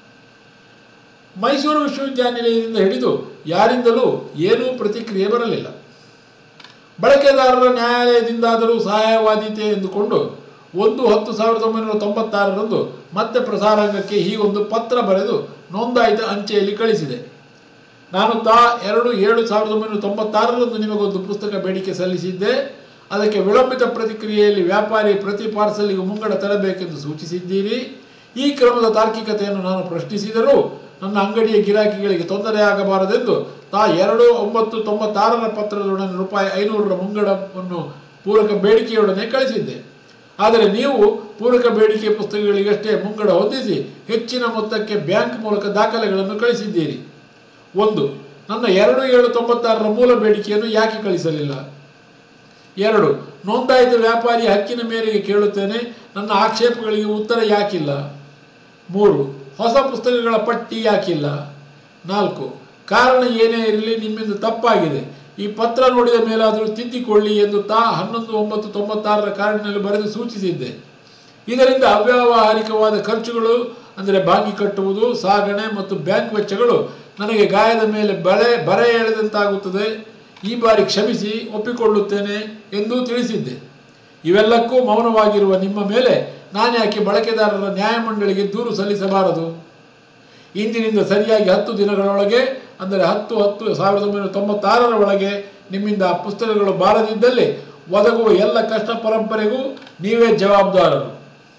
ಮೈಸೂರು ವಿಶ್ವವಿದ್ಯಾನಿಲಯದಿಂದ ಹಿಡಿದು ಯಾರಿಂದಲೂ ಏನೂ ಪ್ರತಿಕ್ರಿಯೆ ಬರಲಿಲ್ಲ ಬಳಕೆದಾರರ ನ್ಯಾಯಾಲಯದಿಂದಾದರೂ ಸಹಾಯವಾದೀತೆ ಎಂದುಕೊಂಡು ಒಂದು ಹತ್ತು ಸಾವಿರದ ಒಂಬೈನೂರ ತೊಂಬತ್ತಾರರಂದು ಮತ್ತೆ ಪ್ರಸಾರಾಂಗಕ್ಕೆ ಹೀಗೊಂದು ಪತ್ರ ಬರೆದು ನೋಂದಾಯಿತ ಅಂಚೆಯಲ್ಲಿ ಕಳಿಸಿದೆ ನಾನು ತಾ ಎರಡು ಏಳು ಸಾವಿರದ ಒಂಬೈನೂರ ತೊಂಬತ್ತಾರರಂದು ನಿಮಗೊಂದು ಪುಸ್ತಕ ಬೇಡಿಕೆ ಸಲ್ಲಿಸಿದ್ದೆ ಅದಕ್ಕೆ ವಿಳಂಬಿತ ಪ್ರತಿಕ್ರಿಯೆಯಲ್ಲಿ ವ್ಯಾಪಾರಿ ಪ್ರತಿ ಪಾರ್ಸಲಿಗೂ ಮುಂಗಡ ತರಬೇಕೆಂದು ಸೂಚಿಸಿದ್ದೀರಿ ಈ ಕ್ರಮದ ತಾರ್ಕಿಕತೆಯನ್ನು ನಾನು ಪ್ರಶ್ನಿಸಿದರೂ ನನ್ನ ಅಂಗಡಿಯ ಗಿರಾಕಿಗಳಿಗೆ ತೊಂದರೆಯಾಗಬಾರದೆಂದು ತಾ ಎರಡು ಒಂಬತ್ತು ತೊಂಬತ್ತಾರರ ಪತ್ರದೊಡನೆ ರೂಪಾಯಿ ಐನೂರರ ಮುಂಗಡವನ್ನು ಪೂರಕ ಬೇಡಿಕೆಯೊಡನೆ ಕಳಿಸಿದ್ದೆ ಆದರೆ ನೀವು ಪೂರಕ ಬೇಡಿಕೆ ಪುಸ್ತಕಗಳಿಗಷ್ಟೇ ಮುಂಗಡ ಹೊಂದಿಸಿ ಹೆಚ್ಚಿನ ಮೊತ್ತಕ್ಕೆ ಬ್ಯಾಂಕ್ ಮೂಲಕ ದಾಖಲೆಗಳನ್ನು ಕಳಿಸಿದ್ದೀರಿ ಒಂದು ನನ್ನ ಎರಡು ಏಳು ತೊಂಬತ್ತಾರರ ಮೂಲ ಬೇಡಿಕೆಯನ್ನು ಯಾಕೆ ಕಳಿಸಲಿಲ್ಲ ಎರಡು ನೋಂದಾಯಿತ ವ್ಯಾಪಾರಿ ಹಕ್ಕಿನ ಮೇರೆಗೆ ಕೇಳುತ್ತೇನೆ ನನ್ನ ಆಕ್ಷೇಪಗಳಿಗೆ ಉತ್ತರ ಯಾಕಿಲ್ಲ ಮೂರು ಹೊಸ ಪುಸ್ತಕಗಳ ಪಟ್ಟಿ ಯಾಕಿಲ್ಲ ನಾಲ್ಕು ಕಾರಣ ಏನೇ ಇರಲಿ ನಿಮ್ಮಿಂದ ತಪ್ಪಾಗಿದೆ ಈ ಪತ್ರ ನೋಡಿದ ಮೇಲಾದರೂ ತಿದ್ದಿಕೊಳ್ಳಿ ಎಂದು ತಾ ಹನ್ನೊಂದು ಒಂಬತ್ತು ತೊಂಬತ್ತಾರರ ಕಾರಿನಲ್ಲಿ ಬರೆದು ಸೂಚಿಸಿದ್ದೆ ಇದರಿಂದ ಅವ್ಯಾವಹಾರಿಕವಾದ ಖರ್ಚುಗಳು ಅಂದರೆ ಬಾಕಿ ಕಟ್ಟುವುದು ಸಾಗಣೆ ಮತ್ತು ಬ್ಯಾಂಕ್ ವೆಚ್ಚಗಳು ನನಗೆ ಗಾಯದ ಮೇಲೆ ಬಳೆ ಬರೆ ಎಳೆದಂತಾಗುತ್ತದೆ ಈ ಬಾರಿ ಕ್ಷಮಿಸಿ ಒಪ್ಪಿಕೊಳ್ಳುತ್ತೇನೆ ಎಂದೂ ತಿಳಿಸಿದ್ದೆ ಇವೆಲ್ಲಕ್ಕೂ ಮೌನವಾಗಿರುವ ನಿಮ್ಮ ಮೇಲೆ ನಾನ್ಯಾಕೆ ಬಳಕೆದಾರರ ನ್ಯಾಯಮಂಡಳಿಗೆ ದೂರು ಸಲ್ಲಿಸಬಾರದು ಇಂದಿನಿಂದ ಸರಿಯಾಗಿ ಹತ್ತು ದಿನಗಳೊಳಗೆ ಅಂದರೆ ಹತ್ತು ಹತ್ತು ಸಾವಿರದ ಒಂಬೈನೂರ ತೊಂಬತ್ತಾರರ ಒಳಗೆ ನಿಮ್ಮಿಂದ ಆ ಪುಸ್ತಕಗಳು ಬಾರದಿದ್ದಲ್ಲಿ ಒದಗುವ ಎಲ್ಲ ಕಷ್ಟ ಪರಂಪರೆಗೂ ನೀವೇ ಜವಾಬ್ದಾರರು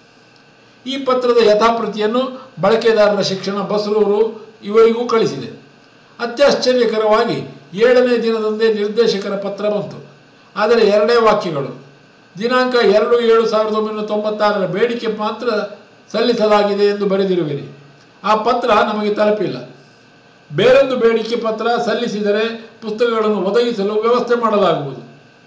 ಈ ಪತ್ರದ ಯಥಾಪ್ರತಿಯನ್ನು ಬಳಕೆದಾರರ ಶಿಕ್ಷಣ ಬಸರೂರು ಇವರಿಗೂ ಕಳಿಸಿದೆ ಅತ್ಯಾಶ್ಚರ್ಯಕರವಾಗಿ ಏಳನೇ ದಿನದಂದೇ ನಿರ್ದೇಶಕರ ಪತ್ರ ಬಂತು ಆದರೆ ಎರಡೇ ವಾಕ್ಯಗಳು ದಿನಾಂಕ ಎರಡು ಏಳು ಸಾವಿರದ ಒಂಬೈನೂರ ತೊಂಬತ್ತಾರರ ಬೇಡಿಕೆ ಮಾತ್ರ ಸಲ್ಲಿಸಲಾಗಿದೆ ಎಂದು ಬರೆದಿರುವಿರಿ ಆ ಪತ್ರ ನಮಗೆ ತಲುಪಿಲ್ಲ ಬೇರೊಂದು ಬೇಡಿಕೆ ಪತ್ರ ಸಲ್ಲಿಸಿದರೆ ಪುಸ್ತಕಗಳನ್ನು ಒದಗಿಸಲು ವ್ಯವಸ್ಥೆ ಮಾಡಲಾಗುವುದು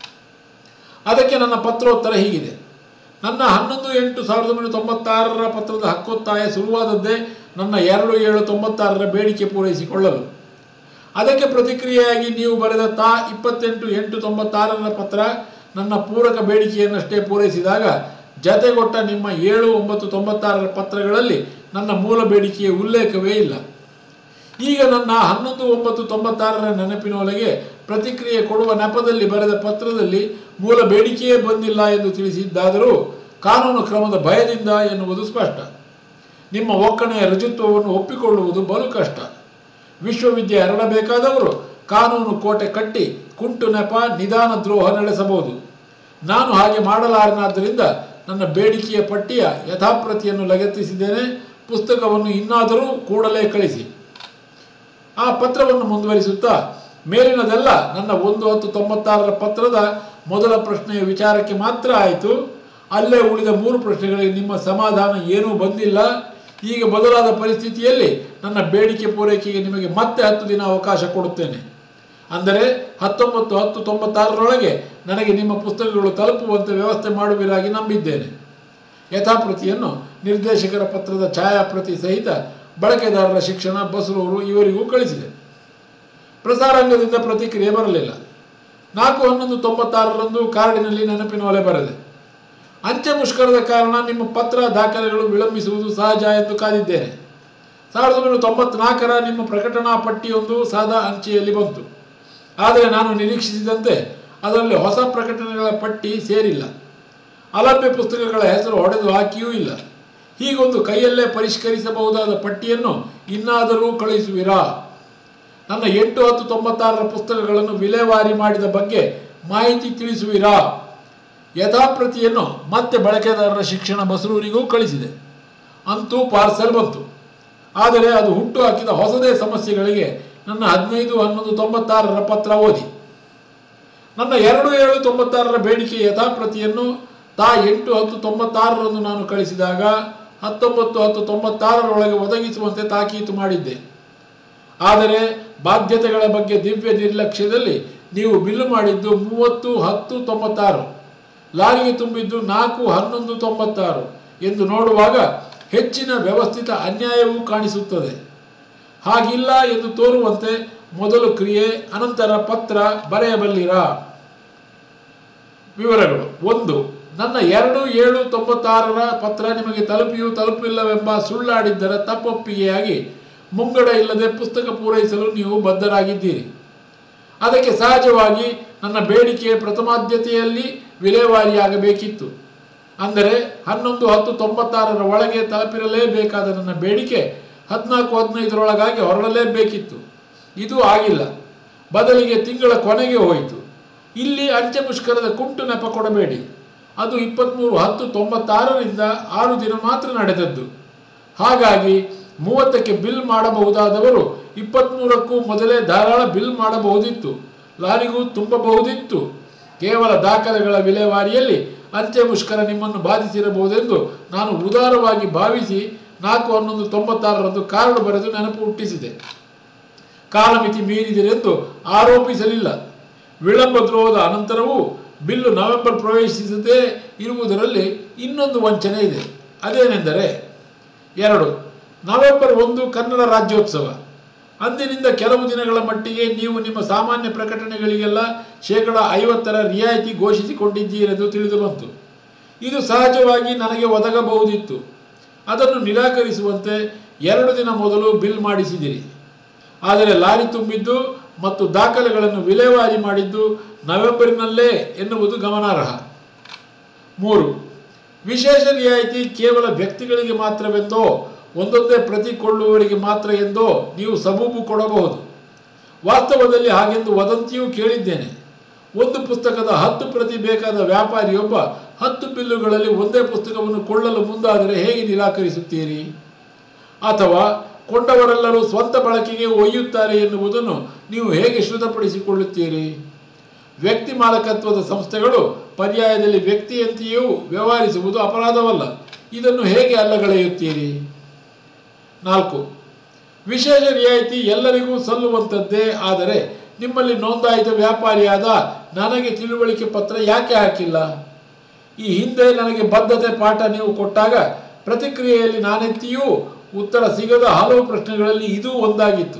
ಅದಕ್ಕೆ ನನ್ನ ಪತ್ರೋತ್ತರ ಹೀಗಿದೆ ನನ್ನ ಹನ್ನೊಂದು ಎಂಟು ಸಾವಿರದ ಒಂಬೈನೂರ ತೊಂಬತ್ತಾರರ ಪತ್ರದ ಹಕ್ಕೊತ್ತಾಯ ಶುರುವಾದದ್ದೇ ನನ್ನ ಎರಡು ಏಳು ತೊಂಬತ್ತಾರರ ಬೇಡಿಕೆ ಪೂರೈಸಿಕೊಳ್ಳಲು ಅದಕ್ಕೆ ಪ್ರತಿಕ್ರಿಯೆಯಾಗಿ ನೀವು ಬರೆದ ತಾ ಇಪ್ಪತ್ತೆಂಟು ಎಂಟು ತೊಂಬತ್ತಾರರ ಪತ್ರ ನನ್ನ ಪೂರಕ ಬೇಡಿಕೆಯನ್ನಷ್ಟೇ ಪೂರೈಸಿದಾಗ ಜತೆಗೊಟ್ಟ ನಿಮ್ಮ ಏಳು ಒಂಬತ್ತು ತೊಂಬತ್ತಾರರ ಪತ್ರಗಳಲ್ಲಿ ನನ್ನ ಮೂಲ ಬೇಡಿಕೆಯ ಉಲ್ಲೇಖವೇ ಇಲ್ಲ ಈಗ ನನ್ನ ಹನ್ನೊಂದು ಒಂಬತ್ತು ತೊಂಬತ್ತಾರರ ನೆನಪಿನೊಳಗೆ ಪ್ರತಿಕ್ರಿಯೆ ಕೊಡುವ ನೆಪದಲ್ಲಿ ಬರೆದ ಪತ್ರದಲ್ಲಿ ಮೂಲ ಬೇಡಿಕೆಯೇ ಬಂದಿಲ್ಲ ಎಂದು ತಿಳಿಸಿದ್ದಾದರೂ ಕಾನೂನು ಕ್ರಮದ ಭಯದಿಂದ ಎನ್ನುವುದು ಸ್ಪಷ್ಟ ನಿಮ್ಮ ಒಕ್ಕಣೆಯ ರುಜುತ್ವವನ್ನು ಒಪ್ಪಿಕೊಳ್ಳುವುದು ಬಲು ಕಷ್ಟ ವಿಶ್ವವಿದ್ಯೆ ಹರಡಬೇಕಾದವರು ಕಾನೂನು ಕೋಟೆ ಕಟ್ಟಿ ಕುಂಟು ನೆಪ ನಿಧಾನ ದ್ರೋಹ ನಡೆಸಬಹುದು ನಾನು ಹಾಗೆ ಮಾಡಲಾರನಾದ್ದರಿಂದ ನನ್ನ ಬೇಡಿಕೆಯ ಪಟ್ಟಿಯ ಯಥಾಪ್ರತಿಯನ್ನು ಲಗತ್ತಿಸಿದ್ದೇನೆ ಪುಸ್ತಕವನ್ನು ಇನ್ನಾದರೂ ಕೂಡಲೇ ಕಳಿಸಿ ಆ ಪತ್ರವನ್ನು ಮುಂದುವರಿಸುತ್ತಾ ಮೇಲಿನದೆಲ್ಲ ನನ್ನ ಒಂದು ಹತ್ತು ತೊಂಬತ್ತಾರರ ಪತ್ರದ ಮೊದಲ ಪ್ರಶ್ನೆಯ ವಿಚಾರಕ್ಕೆ ಮಾತ್ರ ಆಯಿತು ಅಲ್ಲೇ ಉಳಿದ ಮೂರು ಪ್ರಶ್ನೆಗಳಿಗೆ ನಿಮ್ಮ ಸಮಾಧಾನ ಏನೂ ಬಂದಿಲ್ಲ ಈಗ ಬದಲಾದ ಪರಿಸ್ಥಿತಿಯಲ್ಲಿ ನನ್ನ ಬೇಡಿಕೆ ಪೂರೈಕೆಗೆ ನಿಮಗೆ ಮತ್ತೆ ಹತ್ತು ದಿನ ಅವಕಾಶ ಕೊಡುತ್ತೇನೆ ಅಂದರೆ ಹತ್ತೊಂಬತ್ತು ಹತ್ತು ತೊಂಬತ್ತಾರರೊಳಗೆ ನನಗೆ ನಿಮ್ಮ ಪುಸ್ತಕಗಳು ತಲುಪುವಂತೆ ವ್ಯವಸ್ಥೆ ಮಾಡುವಿರಾಗಿ ನಂಬಿದ್ದೇನೆ ಯಥಾಪ್ರತಿಯನ್ನು ನಿರ್ದೇಶಕರ ಪತ್ರದ ಛಾಯಾಪ್ರತಿ ಸಹಿತ ಬಳಕೆದಾರರ ಶಿಕ್ಷಣ ಬಸರೂರು ಇವರಿಗೂ ಕಳಿಸಿದೆ ಪ್ರಸಾರಾಂಗದಿಂದ ಪ್ರತಿಕ್ರಿಯೆ ಬರಲಿಲ್ಲ ನಾಲ್ಕು ಹನ್ನೊಂದು ತೊಂಬತ್ತಾರರಂದು ಕಾರ್ಡಿನಲ್ಲಿ ನೆನಪಿನ ಒಲೆ ಬರೆದೆ ಅಂಚೆ ಮುಷ್ಕರದ ಕಾರಣ ನಿಮ್ಮ ಪತ್ರ ದಾಖಲೆಗಳು ವಿಳಂಬಿಸುವುದು ಸಹಜ ಎಂದು ಕಾದಿದ್ದೇನೆ ಸಾವಿರದ ಒಂಬೈನೂರ ತೊಂಬತ್ನಾಲ್ಕರ ನಿಮ್ಮ ಪ್ರಕಟಣಾ ಪಟ್ಟಿಯೊಂದು ಸಾದಾ ಅಂಚೆಯಲ್ಲಿ ಬಂತು ಆದರೆ ನಾನು ನಿರೀಕ್ಷಿಸಿದಂತೆ ಅದರಲ್ಲಿ ಹೊಸ ಪ್ರಕಟಣೆಗಳ ಪಟ್ಟಿ ಸೇರಿಲ್ಲ ಅಲಭ್ಯ ಪುಸ್ತಕಗಳ ಹೆಸರು ಹೊಡೆದು ಹಾಕಿಯೂ ಇಲ್ಲ ಹೀಗೊಂದು ಕೈಯಲ್ಲೇ ಪರಿಷ್ಕರಿಸಬಹುದಾದ ಪಟ್ಟಿಯನ್ನು ಇನ್ನಾದರೂ ಕಳುಹಿಸುವಿರಾ ನನ್ನ ಎಂಟು ಹತ್ತು ತೊಂಬತ್ತಾರರ ಪುಸ್ತಕಗಳನ್ನು ವಿಲೇವಾರಿ ಮಾಡಿದ ಬಗ್ಗೆ ಮಾಹಿತಿ ತಿಳಿಸುವಿರಾ ಯಥಾಪ್ರತಿಯನ್ನು ಮತ್ತೆ ಬಳಕೆದಾರರ ಶಿಕ್ಷಣ ಬಸರೂರಿಗೂ ಕಳಿಸಿದೆ ಅಂತೂ ಪಾರ್ಸೆಲ್ ಬಂತು ಆದರೆ ಅದು ಹುಟ್ಟು ಹಾಕಿದ ಹೊಸದೇ ಸಮಸ್ಯೆಗಳಿಗೆ ನನ್ನ ಹದಿನೈದು ಹನ್ನೊಂದು ತೊಂಬತ್ತಾರರ ಪತ್ರ ಓದಿ ನನ್ನ ಎರಡು ಏಳು ತೊಂಬತ್ತಾರರ ಬೇಡಿಕೆ ಯಥಾಪ್ರತಿಯನ್ನು ತಾ ಎಂಟು ಹತ್ತು ತೊಂಬತ್ತಾರರಂದು ನಾನು ಕಳಿಸಿದಾಗ ಹತ್ತೊಂಬತ್ತು ಹತ್ತು ತೊಂಬತ್ತಾರರೊಳಗೆ ಒದಗಿಸುವಂತೆ ತಾಕೀತು ಮಾಡಿದ್ದೆ ಆದರೆ ಬಾಧ್ಯತೆಗಳ ಬಗ್ಗೆ ದಿವ್ಯ ನಿರ್ಲಕ್ಷ್ಯದಲ್ಲಿ ನೀವು ಬಿಲ್ಲು ಮಾಡಿದ್ದು ಮೂವತ್ತು ಹತ್ತು ತೊಂಬತ್ತಾರು ಲಾರಿಗೆ ತುಂಬಿದ್ದು ನಾಲ್ಕು ಹನ್ನೊಂದು ತೊಂಬತ್ತಾರು ಎಂದು ನೋಡುವಾಗ ಹೆಚ್ಚಿನ ವ್ಯವಸ್ಥಿತ ಅನ್ಯಾಯವೂ ಕಾಣಿಸುತ್ತದೆ ಹಾಗಿಲ್ಲ ಎಂದು ತೋರುವಂತೆ ಮೊದಲು ಕ್ರಿಯೆ ಅನಂತರ ಪತ್ರ ಬರೆಯಬಲ್ಲಿರಾ ವಿವರಗಳು ಒಂದು ನನ್ನ ಎರಡು ಏಳು ತೊಂಬತ್ತಾರರ ಪತ್ರ ನಿಮಗೆ ತಲುಪಿಯೂ ತಲುಪಿಲ್ಲವೆಂಬ ಸುಳ್ಳಾಡಿದ್ದರ ತಪ್ಪೊಪ್ಪಿಗೆಯಾಗಿ ಮುಂಗಡ ಇಲ್ಲದೆ ಪುಸ್ತಕ ಪೂರೈಸಲು ನೀವು ಬದ್ಧರಾಗಿದ್ದೀರಿ ಅದಕ್ಕೆ ಸಹಜವಾಗಿ ನನ್ನ ಬೇಡಿಕೆ ಪ್ರಥಮಾದ್ಯತೆಯಲ್ಲಿ ವಿಲೇವಾರಿಯಾಗಬೇಕಿತ್ತು ಅಂದರೆ ಹನ್ನೊಂದು ಹತ್ತು ತೊಂಬತ್ತಾರರ ಒಳಗೆ ತಲುಪಿರಲೇಬೇಕಾದ ನನ್ನ ಬೇಡಿಕೆ ಹದಿನಾಲ್ಕು ಹದಿನೈದರೊಳಗಾಗಿ ಹೊರಡಲೇಬೇಕಿತ್ತು ಇದು ಆಗಿಲ್ಲ ಬದಲಿಗೆ ತಿಂಗಳ ಕೊನೆಗೆ ಹೋಯಿತು ಇಲ್ಲಿ ಅಂಚೆ ಮುಷ್ಕರದ ಕುಂಟು ನೆಪ ಕೊಡಬೇಡಿ ಅದು ಇಪ್ಪತ್ತ್ಮೂರು ಹತ್ತು ತೊಂಬತ್ತಾರರಿಂದ ಆರು ದಿನ ಮಾತ್ರ ನಡೆದದ್ದು ಹಾಗಾಗಿ ಮೂವತ್ತಕ್ಕೆ ಬಿಲ್ ಮಾಡಬಹುದಾದವರು ಇಪ್ಪತ್ತ್ಮೂರಕ್ಕೂ ಮೊದಲೇ ಧಾರಾಳ ಬಿಲ್ ಮಾಡಬಹುದಿತ್ತು ಲಾರಿಗೂ ತುಂಬಬಹುದಿತ್ತು ಕೇವಲ ದಾಖಲೆಗಳ ವಿಲೇವಾರಿಯಲ್ಲಿ ಅಂಚೆ ಮುಷ್ಕರ ನಿಮ್ಮನ್ನು ಬಾಧಿಸಿರಬಹುದೆಂದು ನಾನು ಉದಾರವಾಗಿ ಭಾವಿಸಿ ನಾಲ್ಕು ಹನ್ನೊಂದು ತೊಂಬತ್ತಾರರಂದು ಕಾರ್ಡ್ ಬರೆದು ನೆನಪು ಹುಟ್ಟಿಸಿದೆ ಕಾಲಮಿತಿ ಮೀರಿದಿರೆಂದು ಆರೋಪಿಸಲಿಲ್ಲ ವಿಳಂಬ ದ್ರೋಹದ ಅನಂತರವೂ ಬಿಲ್ಲು ನವೆಂಬರ್ ಪ್ರವೇಶಿಸದೇ ಇರುವುದರಲ್ಲಿ ಇನ್ನೊಂದು ವಂಚನೆ ಇದೆ ಅದೇನೆಂದರೆ ಎರಡು ನವೆಂಬರ್ ಒಂದು ಕನ್ನಡ ರಾಜ್ಯೋತ್ಸವ ಅಂದಿನಿಂದ ಕೆಲವು ದಿನಗಳ ಮಟ್ಟಿಗೆ ನೀವು ನಿಮ್ಮ ಸಾಮಾನ್ಯ ಪ್ರಕಟಣೆಗಳಿಗೆಲ್ಲ ಶೇಕಡ ಐವತ್ತರ ರಿಯಾಯಿತಿ ಘೋಷಿಸಿಕೊಂಡಿದ್ದೀರೆಂದು ತಿಳಿದು ಬಂತು ಇದು ಸಹಜವಾಗಿ ನನಗೆ ಒದಗಬಹುದಿತ್ತು ಅದನ್ನು ನಿರಾಕರಿಸುವಂತೆ ಎರಡು ದಿನ ಮೊದಲು ಬಿಲ್ ಮಾಡಿಸಿದಿರಿ ಆದರೆ ಲಾರಿ ತುಂಬಿದ್ದು ಮತ್ತು ದಾಖಲೆಗಳನ್ನು ವಿಲೇವಾರಿ ಮಾಡಿದ್ದು ನವೆಂಬರಿನಲ್ಲೇ ಎನ್ನುವುದು ಗಮನಾರ್ಹ ಮೂರು ವಿಶೇಷ ರಿಯಾಯಿತಿ ಕೇವಲ ವ್ಯಕ್ತಿಗಳಿಗೆ ಮಾತ್ರವೆಂದೋ ಒಂದೊಂದೇ ಪ್ರತಿ ಕೊಳ್ಳುವವರಿಗೆ ಮಾತ್ರ ಎಂದೋ ನೀವು ಸಬೂಬು ಕೊಡಬಹುದು ವಾಸ್ತವದಲ್ಲಿ ಹಾಗೆಂದು ವದಂತಿಯೂ ಕೇಳಿದ್ದೇನೆ ಒಂದು ಪುಸ್ತಕದ ಹತ್ತು ಪ್ರತಿ ಬೇಕಾದ ವ್ಯಾಪಾರಿಯೊಬ್ಬ ಹತ್ತು ಬಿಲ್ಲುಗಳಲ್ಲಿ ಒಂದೇ ಪುಸ್ತಕವನ್ನು ಕೊಳ್ಳಲು ಮುಂದಾದರೆ ಹೇಗೆ ನಿರಾಕರಿಸುತ್ತೀರಿ ಅಥವಾ ಕೊಂಡವರೆಲ್ಲರೂ ಸ್ವಂತ ಬಳಕೆಗೆ ಒಯ್ಯುತ್ತಾರೆ ಎನ್ನುವುದನ್ನು ನೀವು ಹೇಗೆ ಶ್ರುತಪಡಿಸಿಕೊಳ್ಳುತ್ತೀರಿ ವ್ಯಕ್ತಿ ಮಾಲಕತ್ವದ ಸಂಸ್ಥೆಗಳು ಪರ್ಯಾಯದಲ್ಲಿ ವ್ಯಕ್ತಿಯಂತೆಯೂ ವ್ಯವಹರಿಸುವುದು ಅಪರಾಧವಲ್ಲ ಇದನ್ನು ಹೇಗೆ ಅಲ್ಲಗಳೆಯುತ್ತೀರಿ ನಾಲ್ಕು ವಿಶೇಷ ರಿಯಾಯಿತಿ ಎಲ್ಲರಿಗೂ ಸಲ್ಲುವಂಥದ್ದೇ ಆದರೆ ನಿಮ್ಮಲ್ಲಿ ನೋಂದಾಯಿತ ವ್ಯಾಪಾರಿಯಾದ ನನಗೆ ತಿಳುವಳಿಕೆ ಪತ್ರ ಯಾಕೆ ಹಾಕಿಲ್ಲ ಈ ಹಿಂದೆ ನನಗೆ ಬದ್ಧತೆ ಪಾಠ ನೀವು ಕೊಟ್ಟಾಗ ಪ್ರತಿಕ್ರಿಯೆಯಲ್ಲಿ ನಾನೆತ್ತಿಯೂ ಉತ್ತರ ಸಿಗದ ಹಲವು ಪ್ರಶ್ನೆಗಳಲ್ಲಿ ಇದೂ ಒಂದಾಗಿತ್ತು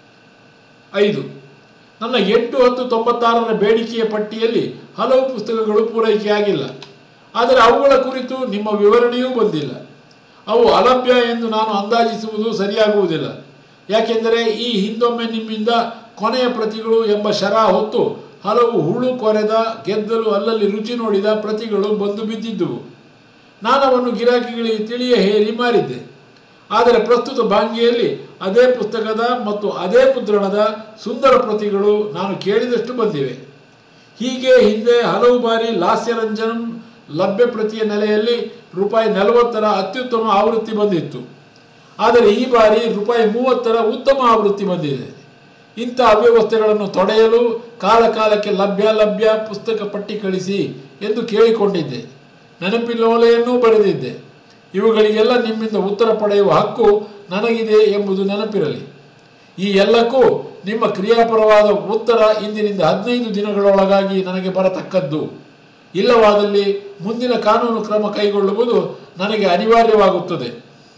ಐದು ನನ್ನ ಎಂಟು ಹತ್ತು ತೊಂಬತ್ತಾರರ ಬೇಡಿಕೆಯ ಪಟ್ಟಿಯಲ್ಲಿ ಹಲವು ಪುಸ್ತಕಗಳು ಪೂರೈಕೆಯಾಗಿಲ್ಲ ಆದರೆ ಅವುಗಳ ಕುರಿತು ನಿಮ್ಮ ವಿವರಣೆಯೂ ಬಂದಿಲ್ಲ ಅವು ಅಲಭ್ಯ ಎಂದು ನಾನು ಅಂದಾಜಿಸುವುದು ಸರಿಯಾಗುವುದಿಲ್ಲ ಯಾಕೆಂದರೆ ಈ ಹಿಂದೊಮ್ಮೆ ನಿಮ್ಮಿಂದ ಕೊನೆಯ ಪ್ರತಿಗಳು ಎಂಬ ಶರ ಹೊತ್ತು ಹಲವು ಹುಳು ಕೊರೆದ ಗೆದ್ದಲು ಅಲ್ಲಲ್ಲಿ ರುಚಿ ನೋಡಿದ ಪ್ರತಿಗಳು ಬಂದು ಬಿದ್ದಿದ್ದುವು ನಾನವನ್ನು ಗಿರಾಕಿಗಳಿಗೆ ತಿಳಿಯ ಹೇರಿ ಮಾರಿದ್ದೆ ಆದರೆ ಪ್ರಸ್ತುತ ಬಾಂಗಿಯಲ್ಲಿ ಅದೇ ಪುಸ್ತಕದ ಮತ್ತು ಅದೇ ಮುದ್ರಣದ ಸುಂದರ ಪ್ರತಿಗಳು ನಾನು ಕೇಳಿದಷ್ಟು ಬಂದಿವೆ ಹೀಗೆ ಹಿಂದೆ ಹಲವು ಬಾರಿ ಲಾಸ್ಯರಂಜನಂ ಲಭ್ಯ ಪ್ರತಿಯ ನೆಲೆಯಲ್ಲಿ ರೂಪಾಯಿ ನಲವತ್ತರ ಅತ್ಯುತ್ತಮ ಆವೃತ್ತಿ ಬಂದಿತ್ತು ಆದರೆ ಈ ಬಾರಿ ರೂಪಾಯಿ ಮೂವತ್ತರ ಉತ್ತಮ ಆವೃತ್ತಿ ಬಂದಿದೆ ಇಂಥ ಅವ್ಯವಸ್ಥೆಗಳನ್ನು ತೊಡೆಯಲು ಕಾಲ ಕಾಲಕ್ಕೆ ಲಭ್ಯ ಲಭ್ಯ ಪುಸ್ತಕ ಪಟ್ಟಿ ಕಳಿಸಿ ಎಂದು ಕೇಳಿಕೊಂಡಿದ್ದೆ ನೆನಪಿನೋಲೆಯನ್ನೂ ಬರೆದಿದ್ದೆ ಇವುಗಳಿಗೆಲ್ಲ ನಿಮ್ಮಿಂದ ಉತ್ತರ ಪಡೆಯುವ ಹಕ್ಕು ನನಗಿದೆ ಎಂಬುದು ನೆನಪಿರಲಿ ಈ ಎಲ್ಲಕ್ಕೂ ನಿಮ್ಮ ಕ್ರಿಯಾಪರವಾದ ಉತ್ತರ ಇಂದಿನಿಂದ ಹದಿನೈದು ದಿನಗಳೊಳಗಾಗಿ ನನಗೆ ಬರತಕ್ಕದ್ದು ಇಲ್ಲವಾದಲ್ಲಿ ಮುಂದಿನ ಕಾನೂನು ಕ್ರಮ ಕೈಗೊಳ್ಳುವುದು ನನಗೆ ಅನಿವಾರ್ಯವಾಗುತ್ತದೆ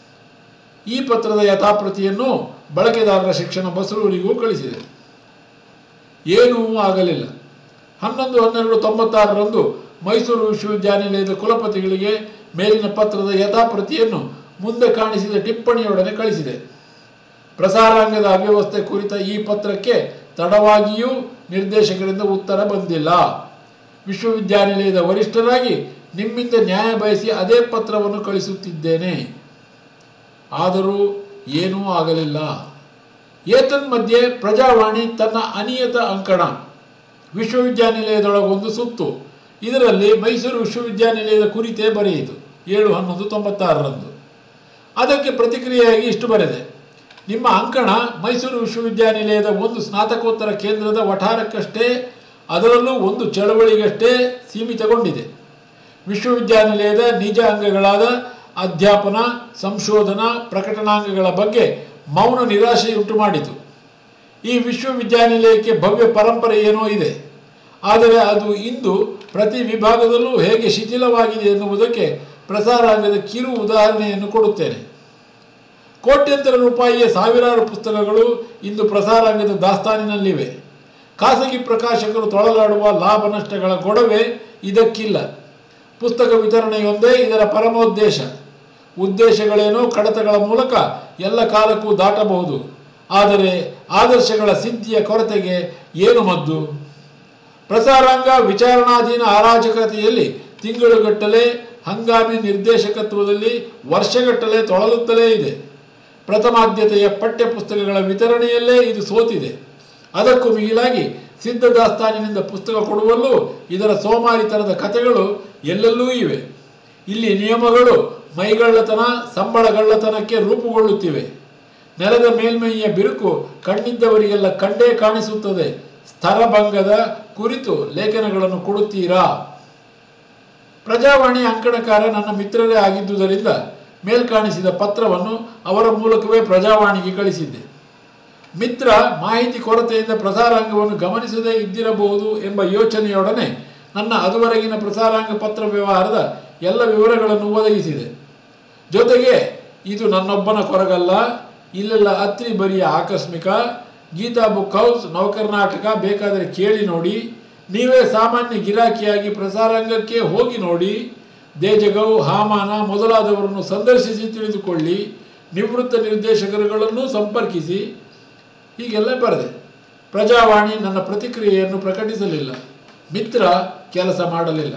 ಈ ಪತ್ರದ ಯಥಾಪ್ರತಿಯನ್ನು ಬಳಕೆದಾರರ ಶಿಕ್ಷಣ ಬಸರೂರಿಗೂ ಕಳಿಸಿದೆ ಏನೂ ಆಗಲಿಲ್ಲ ಹನ್ನೊಂದು ಹನ್ನೆರಡು ತೊಂಬತ್ತಾರರಂದು ಮೈಸೂರು ವಿಶ್ವವಿದ್ಯಾನಿಲಯದ ಕುಲಪತಿಗಳಿಗೆ ಮೇಲಿನ ಪತ್ರದ ಯಥಾಪ್ರತಿಯನ್ನು ಮುಂದೆ ಕಾಣಿಸಿದ ಟಿಪ್ಪಣಿಯೊಡನೆ ಕಳಿಸಿದೆ ಪ್ರಸಾರಾಂಗದ ಅವ್ಯವಸ್ಥೆ ಕುರಿತ ಈ ಪತ್ರಕ್ಕೆ ತಡವಾಗಿಯೂ ನಿರ್ದೇಶಕರಿಂದ ಉತ್ತರ ಬಂದಿಲ್ಲ ವಿಶ್ವವಿದ್ಯಾನಿಲಯದ ವರಿಷ್ಠರಾಗಿ ನಿಮ್ಮಿಂದ ನ್ಯಾಯ ಬಯಸಿ ಅದೇ ಪತ್ರವನ್ನು ಕಳಿಸುತ್ತಿದ್ದೇನೆ ಆದರೂ ಏನೂ ಆಗಲಿಲ್ಲ ಏತನ್ಮಧ್ಯೆ ಪ್ರಜಾವಾಣಿ ತನ್ನ ಅನಿಯತ ಅಂಕಣ ವಿಶ್ವವಿದ್ಯಾನಿಲಯದೊಳಗೊಂದು ಸುತ್ತು ಇದರಲ್ಲಿ ಮೈಸೂರು ವಿಶ್ವವಿದ್ಯಾನಿಲಯದ ಕುರಿತೇ ಬರೆಯಿತು ಏಳು ಹನ್ನೊಂದು ತೊಂಬತ್ತಾರರಂದು ಅದಕ್ಕೆ ಪ್ರತಿಕ್ರಿಯೆಯಾಗಿ ಇಷ್ಟು ಬರೆದೆ ನಿಮ್ಮ ಅಂಕಣ ಮೈಸೂರು ವಿಶ್ವವಿದ್ಯಾನಿಲಯದ ಒಂದು ಸ್ನಾತಕೋತ್ತರ ಕೇಂದ್ರದ ವಠಾರಕ್ಕಷ್ಟೇ ಅದರಲ್ಲೂ ಒಂದು ಚಳವಳಿಗಷ್ಟೇ ಸೀಮಿತಗೊಂಡಿದೆ ವಿಶ್ವವಿದ್ಯಾನಿಲಯದ ನಿಜ ಅಂಗಗಳಾದ ಅಧ್ಯಾಪನ ಸಂಶೋಧನಾ ಪ್ರಕಟಣಾಂಗಗಳ ಬಗ್ಗೆ ಮೌನ ನಿರಾಶೆಯುಂಟು ಮಾಡಿತು ಈ ವಿಶ್ವವಿದ್ಯಾನಿಲಯಕ್ಕೆ ಭವ್ಯ ಪರಂಪರೆ ಏನೋ ಇದೆ ಆದರೆ ಅದು ಇಂದು ಪ್ರತಿ ವಿಭಾಗದಲ್ಲೂ ಹೇಗೆ ಶಿಥಿಲವಾಗಿದೆ ಎನ್ನುವುದಕ್ಕೆ ಪ್ರಸಾರಾಂಗದ ಕಿರು ಉದಾಹರಣೆಯನ್ನು ಕೊಡುತ್ತೇನೆ ಕೋಟ್ಯಂತರ ರೂಪಾಯಿಯ ಸಾವಿರಾರು ಪುಸ್ತಕಗಳು ಇಂದು ಪ್ರಸಾರಾಂಗದ ದಾಸ್ತಾನಿನಲ್ಲಿವೆ ಖಾಸಗಿ ಪ್ರಕಾಶಕರು ತೊಳಲಾಡುವ ಲಾಭ ನಷ್ಟಗಳ ಗೊಡವೆ ಇದಕ್ಕಿಲ್ಲ ಪುಸ್ತಕ ವಿತರಣೆಯೊಂದೇ ಇದರ ಪರಮೋದ್ದೇಶ ಉದ್ದೇಶಗಳೇನೋ ಕಡತಗಳ ಮೂಲಕ ಎಲ್ಲ ಕಾಲಕ್ಕೂ ದಾಟಬಹುದು ಆದರೆ ಆದರ್ಶಗಳ ಸಿದ್ಧಿಯ ಕೊರತೆಗೆ ಏನು ಮದ್ದು ಪ್ರಸಾರಾಂಗ ವಿಚಾರಣಾಧೀನ ಅರಾಜಕತೆಯಲ್ಲಿ ತಿಂಗಳುಗಟ್ಟಲೆ ಹಂಗಾಮಿ ನಿರ್ದೇಶಕತ್ವದಲ್ಲಿ ವರ್ಷಗಟ್ಟಲೆ ತೊಳಲುತ್ತಲೇ ಇದೆ ಪ್ರಥಮಾದ್ಯತೆಯ ಪಠ್ಯ ಪುಸ್ತಕಗಳ ವಿತರಣೆಯಲ್ಲೇ ಇದು ಸೋತಿದೆ ಅದಕ್ಕೂ ಮಿಗಿಲಾಗಿ ಸಿದ್ಧ ದಾಸ್ತಾನಿನಿಂದ ಪುಸ್ತಕ ಕೊಡುವಲ್ಲೂ ಇದರ ಸೋಮಾರಿತನದ ಕಥೆಗಳು ಎಲ್ಲೆಲ್ಲೂ ಇವೆ ಇಲ್ಲಿ ನಿಯಮಗಳು ಮೈಗಳ್ಳತನ ಸಂಬಳಗಳ್ಳತನಕ್ಕೆ ರೂಪುಗೊಳ್ಳುತ್ತಿವೆ ನೆಲದ ಮೇಲ್ಮೈಯ ಬಿರುಕು ಕಣ್ಣಿದ್ದವರಿಗೆಲ್ಲ ಕಂಡೇ ಕಾಣಿಸುತ್ತದೆ ಸ್ತರಭಂಗದ ಕುರಿತು ಲೇಖನಗಳನ್ನು ಕೊಡುತ್ತೀರಾ ಪ್ರಜಾವಾಣಿ ಅಂಕಣಕಾರ ನನ್ನ ಮಿತ್ರರೇ ಆಗಿದ್ದುದರಿಂದ ಮೇಲ್ಕಾಣಿಸಿದ ಪತ್ರವನ್ನು ಅವರ ಮೂಲಕವೇ ಪ್ರಜಾವಾಣಿಗೆ ಕಳಿಸಿದ್ದೆ ಮಿತ್ರ ಮಾಹಿತಿ ಕೊರತೆಯಿಂದ ಪ್ರಸಾರಾಂಗವನ್ನು ಗಮನಿಸದೇ ಇದ್ದಿರಬಹುದು ಎಂಬ ಯೋಚನೆಯೊಡನೆ ನನ್ನ ಅದುವರೆಗಿನ ಪ್ರಸಾರಾಂಗ ಪತ್ರ ವ್ಯವಹಾರದ ಎಲ್ಲ ವಿವರಗಳನ್ನು ಒದಗಿಸಿದೆ ಜೊತೆಗೆ ಇದು ನನ್ನೊಬ್ಬನ ಕೊರಗಲ್ಲ ಇಲ್ಲೆಲ್ಲ ಅತ್ರಿ ಬರಿಯ ಆಕಸ್ಮಿಕ ಗೀತಾ ಬುಕ್ ಹೌಸ್ ನವಕರ್ನಾಟಕ ಬೇಕಾದರೆ ಕೇಳಿ ನೋಡಿ ನೀವೇ ಸಾಮಾನ್ಯ ಗಿರಾಕಿಯಾಗಿ ಪ್ರಸಾರಾಂಗಕ್ಕೆ ಹೋಗಿ ನೋಡಿ ದೇಜಗೌ ಹಾಮಾನ ಮೊದಲಾದವರನ್ನು ಸಂದರ್ಶಿಸಿ ತಿಳಿದುಕೊಳ್ಳಿ ನಿವೃತ್ತ ನಿರ್ದೇಶಕರುಗಳನ್ನು ಸಂಪರ್ಕಿಸಿ ಹೀಗೆಲ್ಲ ಬರೆದೆ ಪ್ರಜಾವಾಣಿ ನನ್ನ ಪ್ರತಿಕ್ರಿಯೆಯನ್ನು ಪ್ರಕಟಿಸಲಿಲ್ಲ ಮಿತ್ರ ಕೆಲಸ ಮಾಡಲಿಲ್ಲ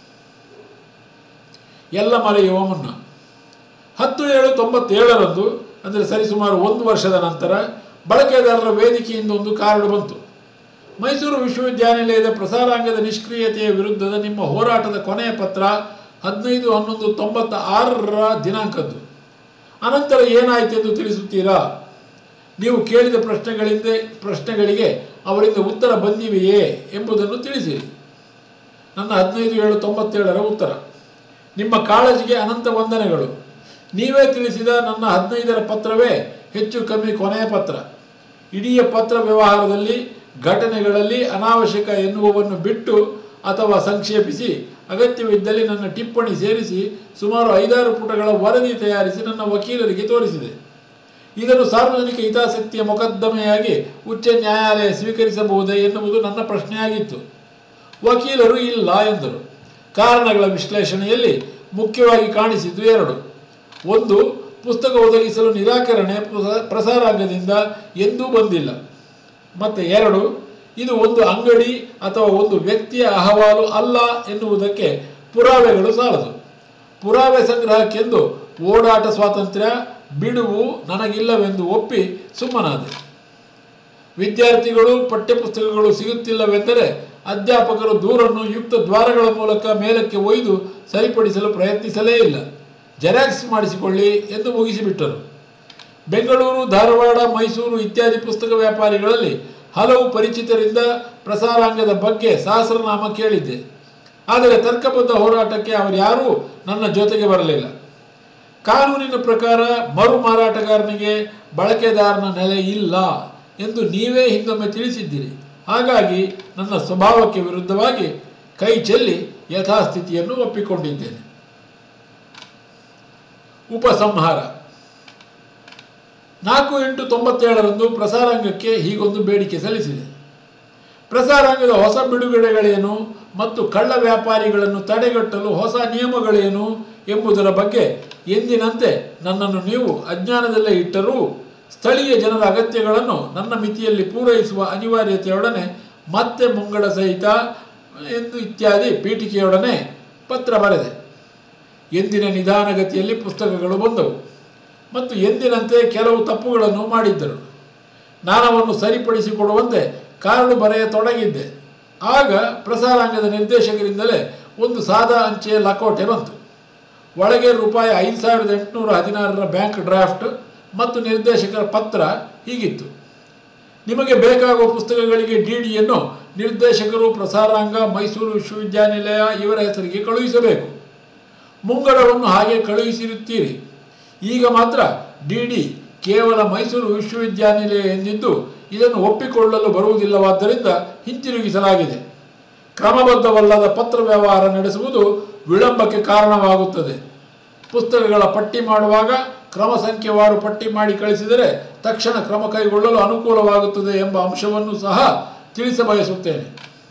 ಎಲ್ಲ ಮರೆಯುವ ಮುನ್ನ ಹತ್ತು ಏಳು ತೊಂಬತ್ತೇಳರಂದು ಅಂದರೆ ಸರಿಸುಮಾರು ಒಂದು ವರ್ಷದ ನಂತರ ಬಳಕೆದಾರರ ವೇದಿಕೆಯಿಂದ ಒಂದು ಕಾರ್ಡ್ ಬಂತು ಮೈಸೂರು ವಿಶ್ವವಿದ್ಯಾನಿಲಯದ ಪ್ರಸಾರಾಂಗದ ನಿಷ್ಕ್ರಿಯತೆಯ ವಿರುದ್ಧದ ನಿಮ್ಮ ಹೋರಾಟದ ಕೊನೆಯ ಪತ್ರ ಹದಿನೈದು ಹನ್ನೊಂದು ತೊಂಬತ್ತ ಆರರ ದಿನಾಂಕದ್ದು ಅನಂತರ ಏನಾಯಿತೆಂದು ತಿಳಿಸುತ್ತೀರಾ ನೀವು ಕೇಳಿದ ಪ್ರಶ್ನೆಗಳಿಂದ ಪ್ರಶ್ನೆಗಳಿಗೆ ಅವರಿಂದ ಉತ್ತರ ಬಂದಿವೆಯೇ ಎಂಬುದನ್ನು ತಿಳಿಸಿರಿ ನನ್ನ ಹದಿನೈದು ಏಳು ತೊಂಬತ್ತೇಳರ ಉತ್ತರ ನಿಮ್ಮ ಕಾಳಜಿಗೆ ಅನಂತ ವಂದನೆಗಳು ನೀವೇ ತಿಳಿಸಿದ ನನ್ನ ಹದಿನೈದರ ಪತ್ರವೇ ಹೆಚ್ಚು ಕಮ್ಮಿ ಕೊನೆಯ ಪತ್ರ ಇಡೀ ಪತ್ರ ವ್ಯವಹಾರದಲ್ಲಿ ಘಟನೆಗಳಲ್ಲಿ ಅನಾವಶ್ಯಕ ಎನ್ನುವವನ್ನು ಬಿಟ್ಟು ಅಥವಾ ಸಂಕ್ಷೇಪಿಸಿ ಅಗತ್ಯವಿದ್ದಲ್ಲಿ ನನ್ನ ಟಿಪ್ಪಣಿ ಸೇರಿಸಿ ಸುಮಾರು ಐದಾರು ಪುಟಗಳ ವರದಿ ತಯಾರಿಸಿ ನನ್ನ ವಕೀಲರಿಗೆ ತೋರಿಸಿದೆ ಇದನ್ನು ಸಾರ್ವಜನಿಕ ಹಿತಾಸಕ್ತಿಯ ಮೊಕದ್ದಮೆಯಾಗಿ ಉಚ್ಚ ನ್ಯಾಯಾಲಯ ಸ್ವೀಕರಿಸಬಹುದೇ ಎನ್ನುವುದು ನನ್ನ ಪ್ರಶ್ನೆಯಾಗಿತ್ತು ವಕೀಲರು ಇಲ್ಲ ಎಂದರು ಕಾರಣಗಳ ವಿಶ್ಲೇಷಣೆಯಲ್ಲಿ ಮುಖ್ಯವಾಗಿ ಕಾಣಿಸಿದ್ದು ಎರಡು ಒಂದು ಪುಸ್ತಕ ಒದಗಿಸಲು ನಿರಾಕರಣೆ ಪ್ರಸ- ಪ್ರಸಾರಾಂಗದಿಂದ ಎಂದೂ ಬಂದಿಲ್ಲ ಮತ್ತು ಎರಡು ಇದು ಒಂದು ಅಂಗಡಿ ಅಥವಾ ಒಂದು ವ್ಯಕ್ತಿಯ ಅಹವಾಲು ಅಲ್ಲ ಎನ್ನುವುದಕ್ಕೆ ಪುರಾವೆಗಳು ಸಾಲದು ಪುರಾವೆ ಸಂಗ್ರಹಕ್ಕೆಂದು ಓಡಾಟ ಸ್ವಾತಂತ್ರ್ಯ ಬಿಡುವು ನನಗಿಲ್ಲವೆಂದು ಒಪ್ಪಿ ಸುಮ್ಮನಾದೆ ವಿದ್ಯಾರ್ಥಿಗಳು ಪಠ್ಯಪುಸ್ತಕಗಳು ಸಿಗುತ್ತಿಲ್ಲವೆಂದರೆ ಅಧ್ಯಾಪಕರು ದೂರನ್ನು ಯುಕ್ತ ದ್ವಾರಗಳ ಮೂಲಕ ಮೇಲಕ್ಕೆ ಒಯ್ದು ಸರಿಪಡಿಸಲು ಪ್ರಯತ್ನಿಸಲೇ ಇಲ್ಲ ಜೆರಾಕ್ಸ್ ಮಾಡಿಸಿಕೊಳ್ಳಿ ಎಂದು ಮುಗಿಸಿಬಿಟ್ಟರು ಬೆಂಗಳೂರು ಧಾರವಾಡ ಮೈಸೂರು ಇತ್ಯಾದಿ ಪುಸ್ತಕ ವ್ಯಾಪಾರಿಗಳಲ್ಲಿ ಹಲವು ಪರಿಚಿತರಿಂದ ಪ್ರಸಾರಾಂಗದ ಬಗ್ಗೆ ಸಹಸ್ರನಾಮ ಕೇಳಿದ್ದೆ ಆದರೆ ತರ್ಕಬದ್ಧ ಹೋರಾಟಕ್ಕೆ ಅವರ್ಯಾರೂ ನನ್ನ ಜೊತೆಗೆ ಬರಲಿಲ್ಲ ಕಾನೂನಿನ ಪ್ರಕಾರ ಮರು ಮಾರಾಟಗಾರನಿಗೆ ಬಳಕೆದಾರನ ನೆಲೆ ಇಲ್ಲ ಎಂದು ನೀವೇ ಹಿಂದೊಮ್ಮೆ ತಿಳಿಸಿದ್ದೀರಿ ಹಾಗಾಗಿ ನನ್ನ ಸ್ವಭಾವಕ್ಕೆ ವಿರುದ್ಧವಾಗಿ ಕೈ ಚೆಲ್ಲಿ ಯಥಾಸ್ಥಿತಿಯನ್ನು ಒಪ್ಪಿಕೊಂಡಿದ್ದೇನೆ ಉಪಸಂಹಾರ ನಾಲ್ಕು ಎಂಟು ತೊಂಬತ್ತೇಳರಂದು ಪ್ರಸಾರಾಂಗಕ್ಕೆ ಹೀಗೊಂದು ಬೇಡಿಕೆ ಸಲ್ಲಿಸಿದೆ ಪ್ರಸಾರಾಂಗದ ಹೊಸ ಬಿಡುಗಡೆಗಳೇನು ಮತ್ತು ಕಳ್ಳ ವ್ಯಾಪಾರಿಗಳನ್ನು ತಡೆಗಟ್ಟಲು ಹೊಸ ನಿಯಮಗಳೇನು ಎಂಬುದರ ಬಗ್ಗೆ ಎಂದಿನಂತೆ ನನ್ನನ್ನು ನೀವು ಅಜ್ಞಾನದಲ್ಲೇ ಇಟ್ಟರೂ ಸ್ಥಳೀಯ ಜನರ ಅಗತ್ಯಗಳನ್ನು ನನ್ನ ಮಿತಿಯಲ್ಲಿ ಪೂರೈಸುವ ಅನಿವಾರ್ಯತೆಯೊಡನೆ ಮತ್ತೆ ಮುಂಗಡ ಸಹಿತ ಎಂದು ಇತ್ಯಾದಿ ಪೀಠಿಕೆಯೊಡನೆ ಪತ್ರ ಬರೆದೆ ಎಂದಿನ ನಿಧಾನಗತಿಯಲ್ಲಿ ಪುಸ್ತಕಗಳು ಬಂದವು ಮತ್ತು ಎಂದಿನಂತೆ ಕೆಲವು ತಪ್ಪುಗಳನ್ನು ಮಾಡಿದ್ದರು ನಾನವನ್ನು ಸರಿಪಡಿಸಿಕೊಡುವಂತೆ ಕಾರ್ಡು ಬರೆಯತೊಡಗಿದ್ದೆ ಆಗ ಪ್ರಸಾರಾಂಗದ ನಿರ್ದೇಶಕರಿಂದಲೇ ಒಂದು ಸಾದಾ ಅಂಚೆಯ ಲಕೋಟೆ ಬಂತು ಒಳಗೆ ರೂಪಾಯಿ ಐದು ಸಾವಿರದ ಎಂಟುನೂರ ಹದಿನಾರರ ಬ್ಯಾಂಕ್ ಡ್ರಾಫ್ಟ್ ಮತ್ತು ನಿರ್ದೇಶಕರ ಪತ್ರ ಹೀಗಿತ್ತು ನಿಮಗೆ ಬೇಕಾಗುವ ಪುಸ್ತಕಗಳಿಗೆ ಡಿ ಡಿಯನ್ನು ನಿರ್ದೇಶಕರು ಪ್ರಸಾರಾಂಗ ಮೈಸೂರು ವಿಶ್ವವಿದ್ಯಾನಿಲಯ ಇವರ ಹೆಸರಿಗೆ ಕಳುಹಿಸಬೇಕು ಮುಂಗಡವನ್ನು ಹಾಗೆ ಕಳುಹಿಸಿರುತ್ತೀರಿ ಈಗ ಮಾತ್ರ ಡಿ ಡಿ ಕೇವಲ ಮೈಸೂರು ವಿಶ್ವವಿದ್ಯಾನಿಲಯ ಎಂದಿದ್ದು ಇದನ್ನು ಒಪ್ಪಿಕೊಳ್ಳಲು ಬರುವುದಿಲ್ಲವಾದ್ದರಿಂದ ಹಿಂತಿರುಗಿಸಲಾಗಿದೆ ಕ್ರಮಬದ್ಧವಲ್ಲದ ಪತ್ರ ವ್ಯವಹಾರ ನಡೆಸುವುದು ವಿಳಂಬಕ್ಕೆ ಕಾರಣವಾಗುತ್ತದೆ ಪುಸ್ತಕಗಳ ಪಟ್ಟಿ ಮಾಡುವಾಗ ಕ್ರಮ ಸಂಖ್ಯೆವಾರು ಪಟ್ಟಿ ಮಾಡಿ ಕಳಿಸಿದರೆ ತಕ್ಷಣ ಕ್ರಮ ಕೈಗೊಳ್ಳಲು ಅನುಕೂಲವಾಗುತ್ತದೆ ಎಂಬ ಅಂಶವನ್ನು ಸಹ ತಿಳಿಸಬಯಸುತ್ತೇನೆ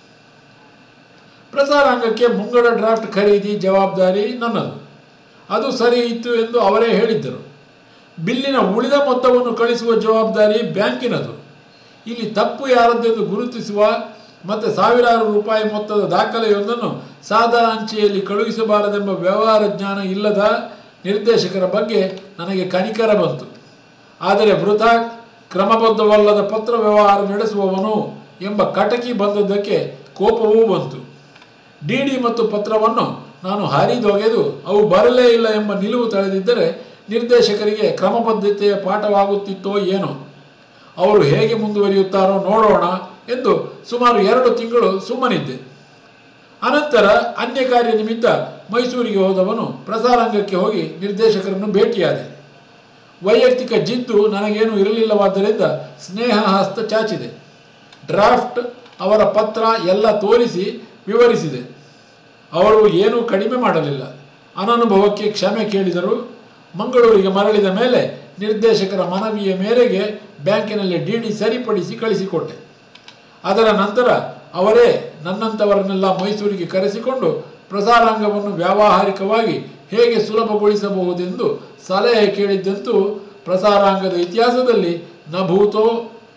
ಪ್ರಸಾರಾಂಗಕ್ಕೆ ಮುಂಗಡ ಡ್ರಾಫ್ಟ್ ಖರೀದಿ ಜವಾಬ್ದಾರಿ ನನ್ನದು ಅದು ಸರಿ ಇತ್ತು ಎಂದು ಅವರೇ ಹೇಳಿದ್ದರು ಬಿಲ್ಲಿನ ಉಳಿದ ಮೊತ್ತವನ್ನು ಕಳಿಸುವ ಜವಾಬ್ದಾರಿ ಬ್ಯಾಂಕಿನದು ಇಲ್ಲಿ ತಪ್ಪು ಯಾರದ್ದೆಂದು ಗುರುತಿಸುವ ಮತ್ತು ಸಾವಿರಾರು ರೂಪಾಯಿ ಮೊತ್ತದ ದಾಖಲೆಯೊಂದನ್ನು ಸಾದಾ ಅಂಚೆಯಲ್ಲಿ ಕಳುಹಿಸಬಾರದೆಂಬ ವ್ಯವಹಾರ ಜ್ಞಾನ ಇಲ್ಲದ ನಿರ್ದೇಶಕರ ಬಗ್ಗೆ ನನಗೆ ಕನಿಕರ ಬಂತು ಆದರೆ ವೃಥಾ ಕ್ರಮಬದ್ಧವಲ್ಲದ ಪತ್ರ ವ್ಯವಹಾರ ನಡೆಸುವವನು ಎಂಬ ಕಟಕಿ ಬಂದದ್ದಕ್ಕೆ ಕೋಪವೂ ಬಂತು ಡಿ ಡಿ ಮತ್ತು ಪತ್ರವನ್ನು ನಾನು ಹರಿದೊಗೆದು ಅವು ಬರಲೇ ಇಲ್ಲ ಎಂಬ ನಿಲುವು ತಳೆದಿದ್ದರೆ ನಿರ್ದೇಶಕರಿಗೆ ಕ್ರಮಬದ್ಧತೆಯ ಪಾಠವಾಗುತ್ತಿತ್ತೋ ಏನೋ ಅವರು ಹೇಗೆ ಮುಂದುವರಿಯುತ್ತಾರೋ ನೋಡೋಣ ಎಂದು ಸುಮಾರು ಎರಡು ತಿಂಗಳು ಸುಮ್ಮನಿದ್ದೆ ಅನಂತರ ಅನ್ಯ ಕಾರ್ಯ ನಿಮಿತ್ತ ಮೈಸೂರಿಗೆ ಹೋದವನು ಪ್ರಸಾರಾಂಗಕ್ಕೆ ಹೋಗಿ ನಿರ್ದೇಶಕರನ್ನು ಭೇಟಿಯಾದೆ ವೈಯಕ್ತಿಕ ಜಿದ್ದು ನನಗೇನು ಇರಲಿಲ್ಲವಾದ್ದರಿಂದ ಸ್ನೇಹ ಹಸ್ತ ಚಾಚಿದೆ ಡ್ರಾಫ್ಟ್ ಅವರ ಪತ್ರ ಎಲ್ಲ ತೋರಿಸಿ ವಿವರಿಸಿದೆ ಅವರು ಏನೂ ಕಡಿಮೆ ಮಾಡಲಿಲ್ಲ ಅನನುಭವಕ್ಕೆ ಕ್ಷಮೆ ಕೇಳಿದರು ಮಂಗಳೂರಿಗೆ ಮರಳಿದ ಮೇಲೆ ನಿರ್ದೇಶಕರ ಮನವಿಯ ಮೇರೆಗೆ ಬ್ಯಾಂಕಿನಲ್ಲಿ ಡಿ ಡಿ ಸರಿಪಡಿಸಿ ಕಳಿಸಿಕೊಟ್ಟೆ ಅದರ ನಂತರ ಅವರೇ ನನ್ನಂಥವರನ್ನೆಲ್ಲ ಮೈಸೂರಿಗೆ ಕರೆಸಿಕೊಂಡು ಪ್ರಸಾರಾಂಗವನ್ನು ವ್ಯಾವಹಾರಿಕವಾಗಿ ಹೇಗೆ ಸುಲಭಗೊಳಿಸಬಹುದೆಂದು ಸಲಹೆ ಕೇಳಿದ್ದಂತೂ ಪ್ರಸಾರಾಂಗದ ಇತಿಹಾಸದಲ್ಲಿ ನಭೂತೋ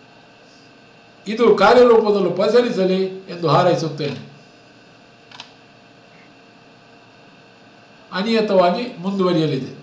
ಇದು ಕಾರ್ಯರೂಪದಲ್ಲೂ ಪಸರಿಸಲಿ ಎಂದು ಹಾರೈಸುತ್ತೇನೆ ಅನಿಯತವಾಗಿ ಮುಂದುವರಿಯಲಿದೆ